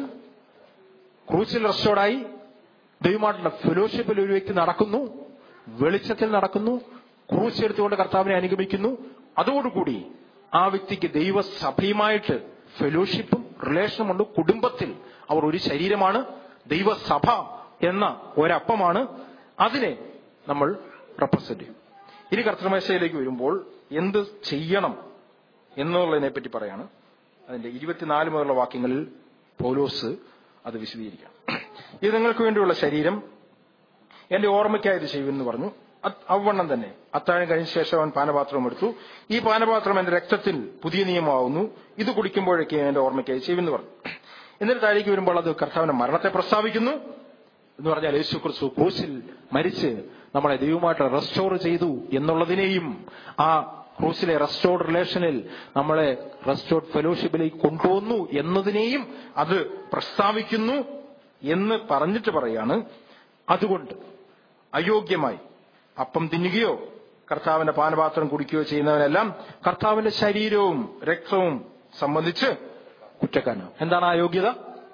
ക്രൂസിൽ റെസ്റ്റോർഡായി ദൈവമായിട്ടുള്ള ഫെലോഷിപ്പിൽ ഒരു വ്യക്തി നടക്കുന്നു വെളിച്ചത്തിൽ നടക്കുന്നു ക്രൂസ് എടുത്തുകൊണ്ട് കർത്താവിനെ അനുഗമിക്കുന്നു അതോടുകൂടി ആ വ്യക്തിക്ക് ദൈവസഭയുമായിട്ട് ഫെലോഷിപ്പും റിലേഷനും ഉണ്ട് കുടുംബത്തിൽ അവർ ഒരു ശരീരമാണ് ദൈവസഭ എന്ന ഒരപ്പമാണ് അതിനെ നമ്മൾ റെപ്രസെന്റ് ചെയ്യും ഇനി കർത്തൃമേശയിലേക്ക് വരുമ്പോൾ എന്ത് ചെയ്യണം എന്നുള്ളതിനെ പറ്റി പറയാണ് അതിന്റെ ഇരുപത്തിനാല് മുതലുള്ള വാക്യങ്ങളിൽ പൗലോസ് അത് വിശദീകരിക്കാം ഇത് നിങ്ങൾക്ക് വേണ്ടിയുള്ള ശരീരം എന്റെ ഓർമ്മയ്ക്കായി ഇത് ചെയ്യുമെന്ന് പറഞ്ഞു അത് അവണ്ണം തന്നെ അത്താഴം കഴിഞ്ഞ ശേഷം അവൻ പാനപാത്രം എടുത്തു ഈ പാനപാത്രം എന്റെ രക്തത്തിൽ പുതിയ നിയമമാവുന്നു ഇത് കുടിക്കുമ്പോഴേക്ക് എന്റെ ഓർമ്മയ്ക്കായി ചെയ്യുമെന്ന് പറഞ്ഞു എന്നിട്ട് താഴേക്ക് വരുമ്പോൾ അത് കർത്താവിന്റെ മരണത്തെ പ്രസ്താവിക്കുന്നു എന്ന് പറഞ്ഞാൽ യേശു ക്രിസ്തു ക്രൂശിൽ മരിച്ച് നമ്മളെ ദൈവമായിട്ട് റെസ്റ്റോർ ചെയ്തു എന്നുള്ളതിനെയും ആ ക്രൂസിലെ റെസ്റ്റോർഡ് റിലേഷനിൽ നമ്മളെ റെസ്റ്റോർഡ് ഫെലോഷിപ്പിലേക്ക് കൊണ്ടുവന്നു എന്നതിനെയും അത് പ്രസ്താവിക്കുന്നു എന്ന് പറഞ്ഞിട്ട് പറയാണ് അതുകൊണ്ട് അയോഗ്യമായി അപ്പം തിന്നുകയോ കർത്താവിന്റെ പാനപാത്രം കുടിക്കുകയോ ചെയ്യുന്നവനെല്ലാം കർത്താവിന്റെ ശരീരവും രക്തവും സംബന്ധിച്ച് കുറ്റക്കാരനാണ് എന്താണ് ആ യോഗ്യത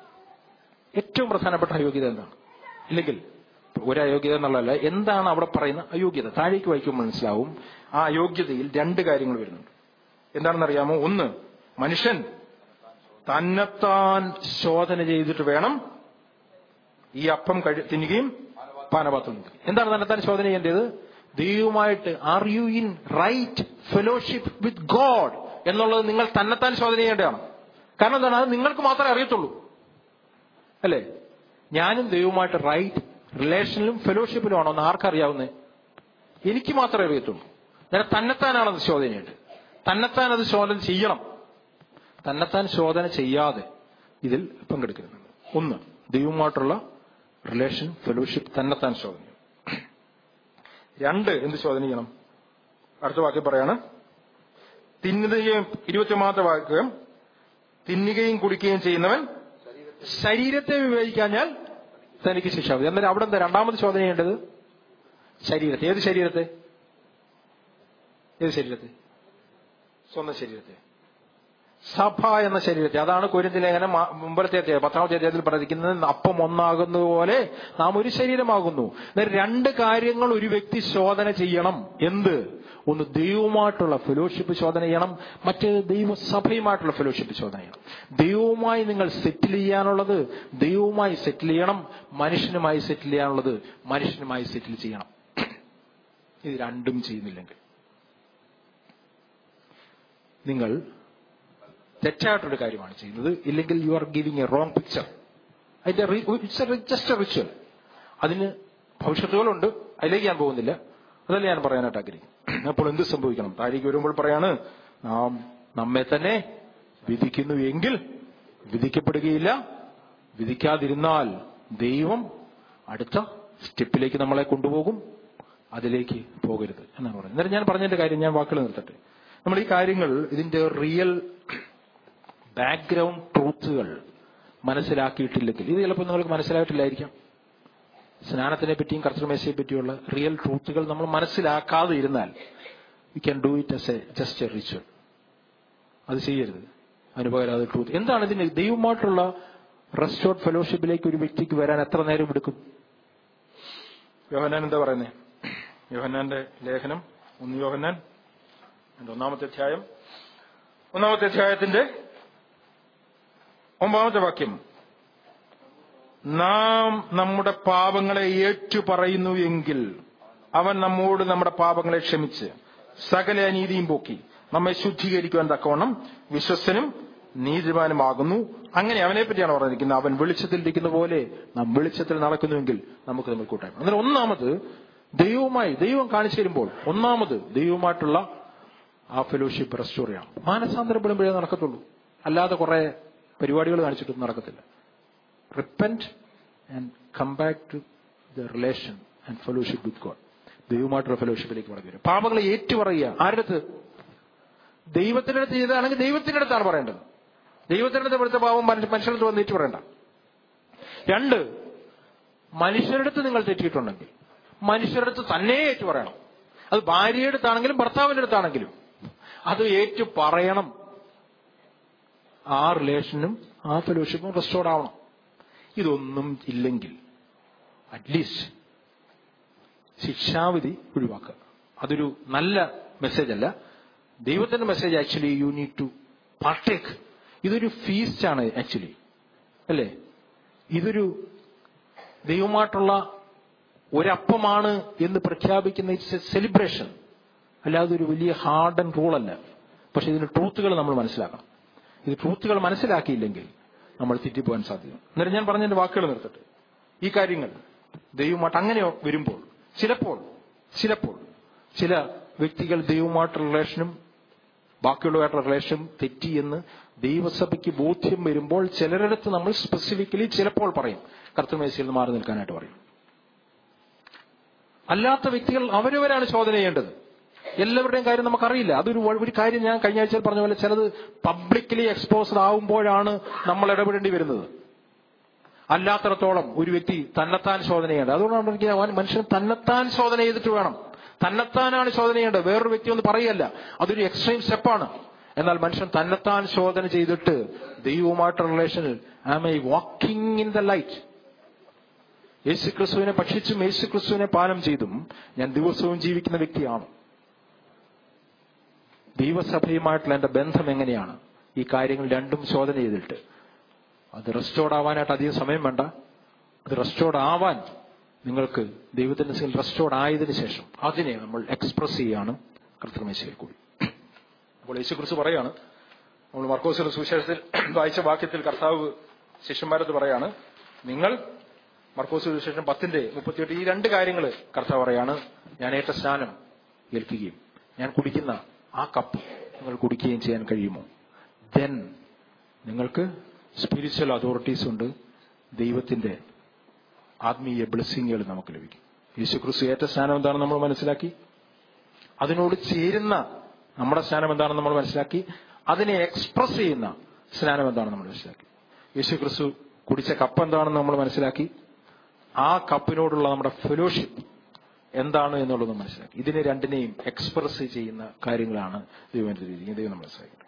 ഏറ്റവും പ്രധാനപ്പെട്ട അയോഗ്യത എന്താണ് ഇല്ലെങ്കിൽ ഒരു അയോഗ്യത എന്നുള്ളതല്ല എന്താണ് അവിടെ പറയുന്ന അയോഗ്യത താഴേക്ക് വായിക്കുമ്പോൾ മനസ്സിലാവും ആ അയോഗ്യതയിൽ രണ്ട് കാര്യങ്ങൾ വരുന്നുണ്ട് എന്താണെന്നറിയാമോ ഒന്ന് മനുഷ്യൻ തന്നെത്താൻ ശോധന ചെയ്തിട്ട് വേണം ഈ അപ്പം കഴി തിന്നുകയും പാനപാത്രം തിന്നുകയും എന്താണ് തന്നെത്താൻ ശോധന ചെയ്യേണ്ടത് ദൈവവുമായിട്ട് are you in right fellowship with God എന്നുള്ളത് നിങ്ങൾ തന്നെത്താൻ ശോധന ചെയ്യേണ്ടതാണ് കാരണം എന്താണ് അത് നിങ്ങൾക്ക് മാത്രമേ അറിയത്തുള്ളൂ അല്ലേ ഞാനും ദൈവവുമായിട്ട് റൈറ്റ് റിലേഷനിലും ഫെലോഷിപ്പിലും ആണോ എന്ന് ആർക്കറിയാവുന്നേ എനിക്ക് മാത്രമേ അറിയത്തുള്ളൂ ഞാൻ തന്നെത്താനാണത് ശോധന ചെയ്യേണ്ടത് തന്നെത്താൻ അത് ശോധന ചെയ്യണം തന്നെത്താൻ ശോധന ചെയ്യാതെ ഇതിൽ പങ്കെടുക്കരുത് ഒന്ന് ദൈവവുമായിട്ടുള്ള റിലേഷൻ ഫെലോഷിപ്പ് തന്നെത്താൻ ശോധന ചെയ്യണം. രണ്ട് എന്ത് ശോധന ചെയ്യണം അടുത്ത വാക്യം പറയാണ് തിന്നുകയും ഇരുപത്തിയൊന്നാമത്തെ വാക്യം തിന്നുകയും കുടിക്കുകയും ചെയ്യുന്നവൻ ശരീരത്തെ വിവേചിക്കാഞ്ഞാൽ തനിക്ക് ശിക്ഷ മതി എന്നാൽ അവിടെ എന്താ രണ്ടാമത് ശോധന ചെയ്യേണ്ടത് ശരീരത്തെ ഏത് ശരീരത്തെ ഏത് ശരീരത്തെ സ്വന്തം ശരീരത്തെ സഭ എന്ന ശരീരത്തെ അതാണ് കോരിന്തി ലേഖനം ആ- മുമ്പത്തെ അധ്യായം പത്താമത്തെ അധ്യായത്തിൽ പറഞ്ഞിരിക്കുന്നത് അപ്പം ഒന്നാകുന്നത് പോലെ നാം ഒരു ശരീരമാകുന്നു എന്നാൽ രണ്ട് കാര്യങ്ങൾ ഒരു വ്യക്തി ശോധന ചെയ്യണം എന്ത് ഒന്ന് ദൈവവുമായിട്ടുള്ള ഫെലോഷിപ്പ് ശോധന ചെയ്യണം മറ്റേത് ദൈവസഭയുമായിട്ടുള്ള ഫെലോഷിപ്പ് ശോധന ചെയ്യണം ദൈവവുമായി നിങ്ങൾ സെറ്റിൽ ചെയ്യാനുള്ളത് ദൈവവുമായി സെറ്റിൽ ചെയ്യണം മനുഷ്യനുമായി സെറ്റിൽ ചെയ്യാനുള്ളത് മനുഷ്യനുമായി സെറ്റിൽ ചെയ്യണം ഇത് രണ്ടും ചെയ്യുന്നില്ലെങ്കിൽ നിങ്ങൾ തെറ്റായിട്ടൊരു കാര്യമാണ് ചെയ്യുന്നത് ഇല്ലെങ്കിൽ you are giving a wrong picture അതിന്റെ ഇറ്റ്സ് ജസ്റ്റ് എ റിച്വൽ അതിന് ഭവിഷ്യത്തുകളുണ്ട് അതിലേക്ക് ഞാൻ പോകുന്നില്ല അതല്ല ഞാൻ പറയാനായിട്ട് ആഗ്രഹിക്കും അപ്പോൾ എന്ത് സംഭവിക്കണം താഴേക്ക് വരുമ്പോൾ പറയാണ് നാം നമ്മെ തന്നെ വിധിക്കുന്നു എങ്കിൽ വിധിക്കപ്പെടുകയില്ല വിധിക്കാതിരുന്നാൽ ദൈവം അടുത്ത സ്റ്റെപ്പിലേക്ക് നമ്മളെ കൊണ്ടുപോകും അതിലേക്ക് പോകരുത് എന്നാണ് പറയുന്നത് എന്നിട്ട് ഞാൻ പറഞ്ഞതിന്റെ കാര്യം ഞാൻ വാക്കുകൾ നിർത്തട്ടെ നമ്മൾ ഈ കാര്യങ്ങൾ ഇതിന്റെ റിയൽ ബാക്ക്ഗ്രൗണ്ട് ട്രൂത്തുകൾ മനസ്സിലാക്കിയിട്ടില്ലെങ്കിൽ ഇത് ചിലപ്പോൾ നിങ്ങൾക്ക് മനസ്സിലായിട്ടില്ലായിരിക്കാം സ്നാനത്തിനെ പറ്റിയും കർത്തൃമേശയെ പറ്റിയുള്ള റിയൽ ട്രൂത്തുകൾ നമ്മൾ മനസ്സിലാക്കാതെ ഇരുന്നാൽ we can do it as a just a ritual അത് ചെയ്യരുത് അതിന് പകരം അത് ട്രൂത്ത് എന്താണ് ഇതിന് ദൈവമായിട്ടുള്ള റെസ്റ്റോർട്ട് ഫെലോഷിപ്പിലേക്ക് ഒരു വ്യക്തിക്ക് വരാൻ എത്ര നേരം എടുക്കും യോഹന്നാൻ എന്താ പറയുന്നത് യോഹന്നാന്റെ ലേഖനം ഒന്ന് യോഹന്നാൻ അതിന്റെ ഒന്നാമത്തെ അധ്യായം ഒന്നാമത്തെ അധ്യായത്തിന്റെ ഒമ്പതാമത്തെ വാക്യം നാം നമ്മുടെ പാപങ്ങളെ ഏറ്റു പറയുന്നു എങ്കിൽ അവൻ നമ്മോട് നമ്മുടെ പാപങ്ങളെ ക്ഷമിച്ച് സകല അനീതിയും പോക്കി നമ്മെ ശുദ്ധീകരിക്കുവാൻ തക്കവണ്ണം വിശ്വസ്തനും നീതിമാനുമാകുന്നു അങ്ങനെ അവനെ പറ്റിയാണ് പറഞ്ഞിരിക്കുന്നത് അവൻ വെളിച്ചത്തിൽ ഇരിക്കുന്ന പോലെ നാം വെളിച്ചത്തിൽ നടക്കുന്നുവെങ്കിൽ നമുക്ക് നമ്മൾ കൂട്ടായ്മ അന്നേരം ഒന്നാമത് ദൈവവുമായി ദൈവം കാണിച്ചു തരുമ്പോൾ ഒന്നാമത് ദൈവവുമായിട്ടുള്ള ആ ഫെലോഷിപ്പ് റെസ്റ്റോർ ചെയ്യണം മാനസാന്തരപ്പെടുമ്പോഴേ നടക്കത്തുള്ളൂ അല്ലാതെ കുറെ പരിപാടികൾ കാണിച്ചിട്ടൊന്നും നടക്കത്തില്ല repent and come back to the relation and fellowship with God ദൈവമായിട്ടുള്ള ഫെലോഷിപ്പിലേക്ക് മടങ്ങി വരും പാപങ്ങളെ ഏറ്റുപറയുക ആരുടെ അടുത്ത് ദൈവത്തിന്റെ അടുത്ത് ചെയ്തതാണെങ്കിൽ ദൈവത്തിന്റെ അടുത്താണ് പറയേണ്ടത് ദൈവത്തിന്റെ അടുത്ത് ഇവിടുത്തെ പാവം മനുഷ്യ- മനുഷ്യരുടെ അടുത്ത് വന്ന് ഏറ്റു പറയണ്ട രണ്ട് മനുഷ്യരുടെ അടുത്ത് നിങ്ങൾ തെറ്റിയിട്ടുണ്ടെങ്കിൽ മനുഷ്യരുടെ അടുത്ത് തന്നെ ഏറ്റു പറയണം അത് ഭാര്യയുടെ അടുത്താണെങ്കിലും ഭർത്താവിന്റെ അടുത്താണെങ്കിലും അത് ഏറ്റു പറയണം ആ റിലേഷനും ആ ഫെലോഷിപ്പും റെസ്റ്റോർഡ് ആവണം ഇതൊന്നും ഇല്ലെങ്കിൽ അറ്റ്ലീസ്റ്റ് ശിക്ഷാവിധി ഒഴിവാക്കുക അതൊരു നല്ല മെസ്സേജ് അല്ല ദൈവത്തിന്റെ message actually you need to partake ഇതൊരു ഫീസ്റ്റ് ആണ് ആക്ച്വലി അല്ലേ ഇതൊരു ദൈവമായിട്ടുള്ള ഒരപ്പമാണ് എന്ന് പ്രഖ്യാപിക്കുന്ന ഇറ്റ്സ് എ സെലിബ്രേഷൻ അല്ലാതെ ഒരു വലിയ ഹാർഡ് ആൻഡ് റൂൾ അല്ല പക്ഷെ ഇതിന് ട്രൂത്തുകൾ നമ്മൾ മനസ്സിലാക്കണം ഇത് ട്രൂത്തുകൾ മനസ്സിലാക്കിയില്ലെങ്കിൽ നമ്മൾ തെറ്റിപ്പോകാൻ സാധ്യത എന്നിട്ട് ഞാൻ പറഞ്ഞതിന്റെ വാക്കുകൾ നിർത്തട്ടെ ഈ കാര്യങ്ങൾ ദൈവമായിട്ട് അങ്ങനെ വരുമ്പോൾ ചിലപ്പോൾ ചിലപ്പോൾ ചില വ്യക്തികൾ ദൈവമായിട്ടുള്ള റിലേഷനും ബാക്കിയുള്ളവരായിട്ടുള്ള റിലേഷൻ തെറ്റി എന്ന് ദൈവസഭയ്ക്ക് ബോധ്യം വരുമ്പോൾ ചിലരിടത്ത് നമ്മൾ സ്പെസിഫിക്കലി ചിലപ്പോൾ പറയും കർത്തമേശയിൽ നിന്ന് മാറി നിൽക്കാനായിട്ട് പറയും അല്ലാത്ത വ്യക്തികൾ അവരവരാണ് ചോദന ചെയ്യേണ്ടത് എല്ലാവരുടെയും കാര്യം നമുക്കറിയില്ല അതൊരു വ- ഒരു കാര്യം ഞാൻ കഴിഞ്ഞ ആഴ്ച പറഞ്ഞ പോലെ ചിലത് പബ്ലിക്കലി എക്സ്പോസ്ഡ് ആവുമ്പോഴാണ് നമ്മൾ ഇടപെടേണ്ടി വരുന്നത് അല്ലാത്തിടത്തോളം ഒരു വ്യക്തി തന്നെത്താൻ ശോധന ചെയ്യേണ്ടത് അതുകൊണ്ടാണ് എനിക്ക് അവൻ മനുഷ്യൻ തന്നെത്താൻ ശോധന ചെയ്തിട്ട് വേണം തന്നെത്താനാണ് ശോധന ചെയ്യേണ്ടത് വേറൊരു വ്യക്തി ഒന്ന് പറയല്ല അതൊരു എക്സ്ട്രീം സ്റ്റെപ്പാണ് എന്നാൽ മനുഷ്യൻ തന്നെത്താൻ ശോധന ചെയ്തിട്ട് ദൈവവുമായിട്ടുള്ള റിലേഷനിൽ am I walking in the light Yesu ക്രിസ്തുവിനെ ഭക്ഷിച്ചും യേശു ക്രിസ്തുവിനെ പാനം ചെയ്തും ഞാൻ ദിവസവും ജീവിക്കുന്ന വ്യക്തിയാണ് ദൈവസഭയുമായിട്ടുള്ള എന്റെ ബന്ധം എങ്ങനെയാണ് ഈ കാര്യങ്ങൾ രണ്ടും ശോധന ചെയ്തിട്ട് അത് റെസ്റ്റോർഡ് ആവാനായിട്ട് അധികം സമയം വേണ്ട അത് റെസ്റ്റോർഡ് ആവാൻ നിങ്ങൾക്ക് ദൈവത്തിന്റെ സിൽ റെസ്റ്റോർഡ് ആയതിനു ശേഷം അതിനെ നമ്മൾ എക്സ്പ്രസ് ചെയ്യാണ് കർത്തൃമേശയിൽ കൂടി അപ്പോൾ യേശുക്രിസ്തു പറയാണ് നമ്മൾ മർക്കോസിന്റെ സുവിശേഷത്തിൽ വായിച്ച വാക്യത്തിൽ കർത്താവ് ശിഷ്യന്മാരത് പറയാണ് നിങ്ങൾ മർക്കോസ് സുവിശേഷം പത്തിന്റെ മുപ്പത്തിയെട്ട് ഈ രണ്ട് കാര്യങ്ങൾ കർത്താവ് പറയാണ് ഞാൻ ഏറ്റ സ്നാനം ഏൽക്കുകയും ഞാൻ കുടിക്കുന്ന ആ കപ്പ് നിങ്ങൾ കുടിക്കുകയും ചെയ്യാൻ കഴിയുമോ ദെൻ നിങ്ങൾക്ക് സ്പിരിച്വൽ അതോറിറ്റീസ് ഉണ്ട് ദൈവത്തിന്റെ ആത്മീയ ബ്ലെസ്സിങ്ങുകൾ നമുക്ക് ലഭിക്കും യേശുക്രിസ്തു ഏറ്റ സ്നാനം എന്താണെന്ന് നമ്മൾ മനസ്സിലാക്കി അതിനോട് ചേരുന്ന നമ്മുടെ സ്നാനം എന്താണെന്ന് നമ്മൾ മനസ്സിലാക്കി അതിനെ എക്സ്പ്രസ് ചെയ്യുന്ന സ്നാനം എന്താണെന്ന് നമ്മൾ മനസ്സിലാക്കി യേശുക്രിസ്തു കുടിച്ച കപ്പ് എന്താണെന്ന് നമ്മൾ മനസ്സിലാക്കി ആ കപ്പിനോടുള്ള നമ്മുടെ ഫെലോഷിപ്പ് എന്താണ് എന്നുള്ളത് മനസ്സിലാക്കി ഇതിനെ രണ്ടിനെയും എക്സ്പ്രസ് ചെയ്യുന്ന കാര്യങ്ങളാണ് ദൈവം ദൈവം നമ്മൾ മനസ്സിലാക്കി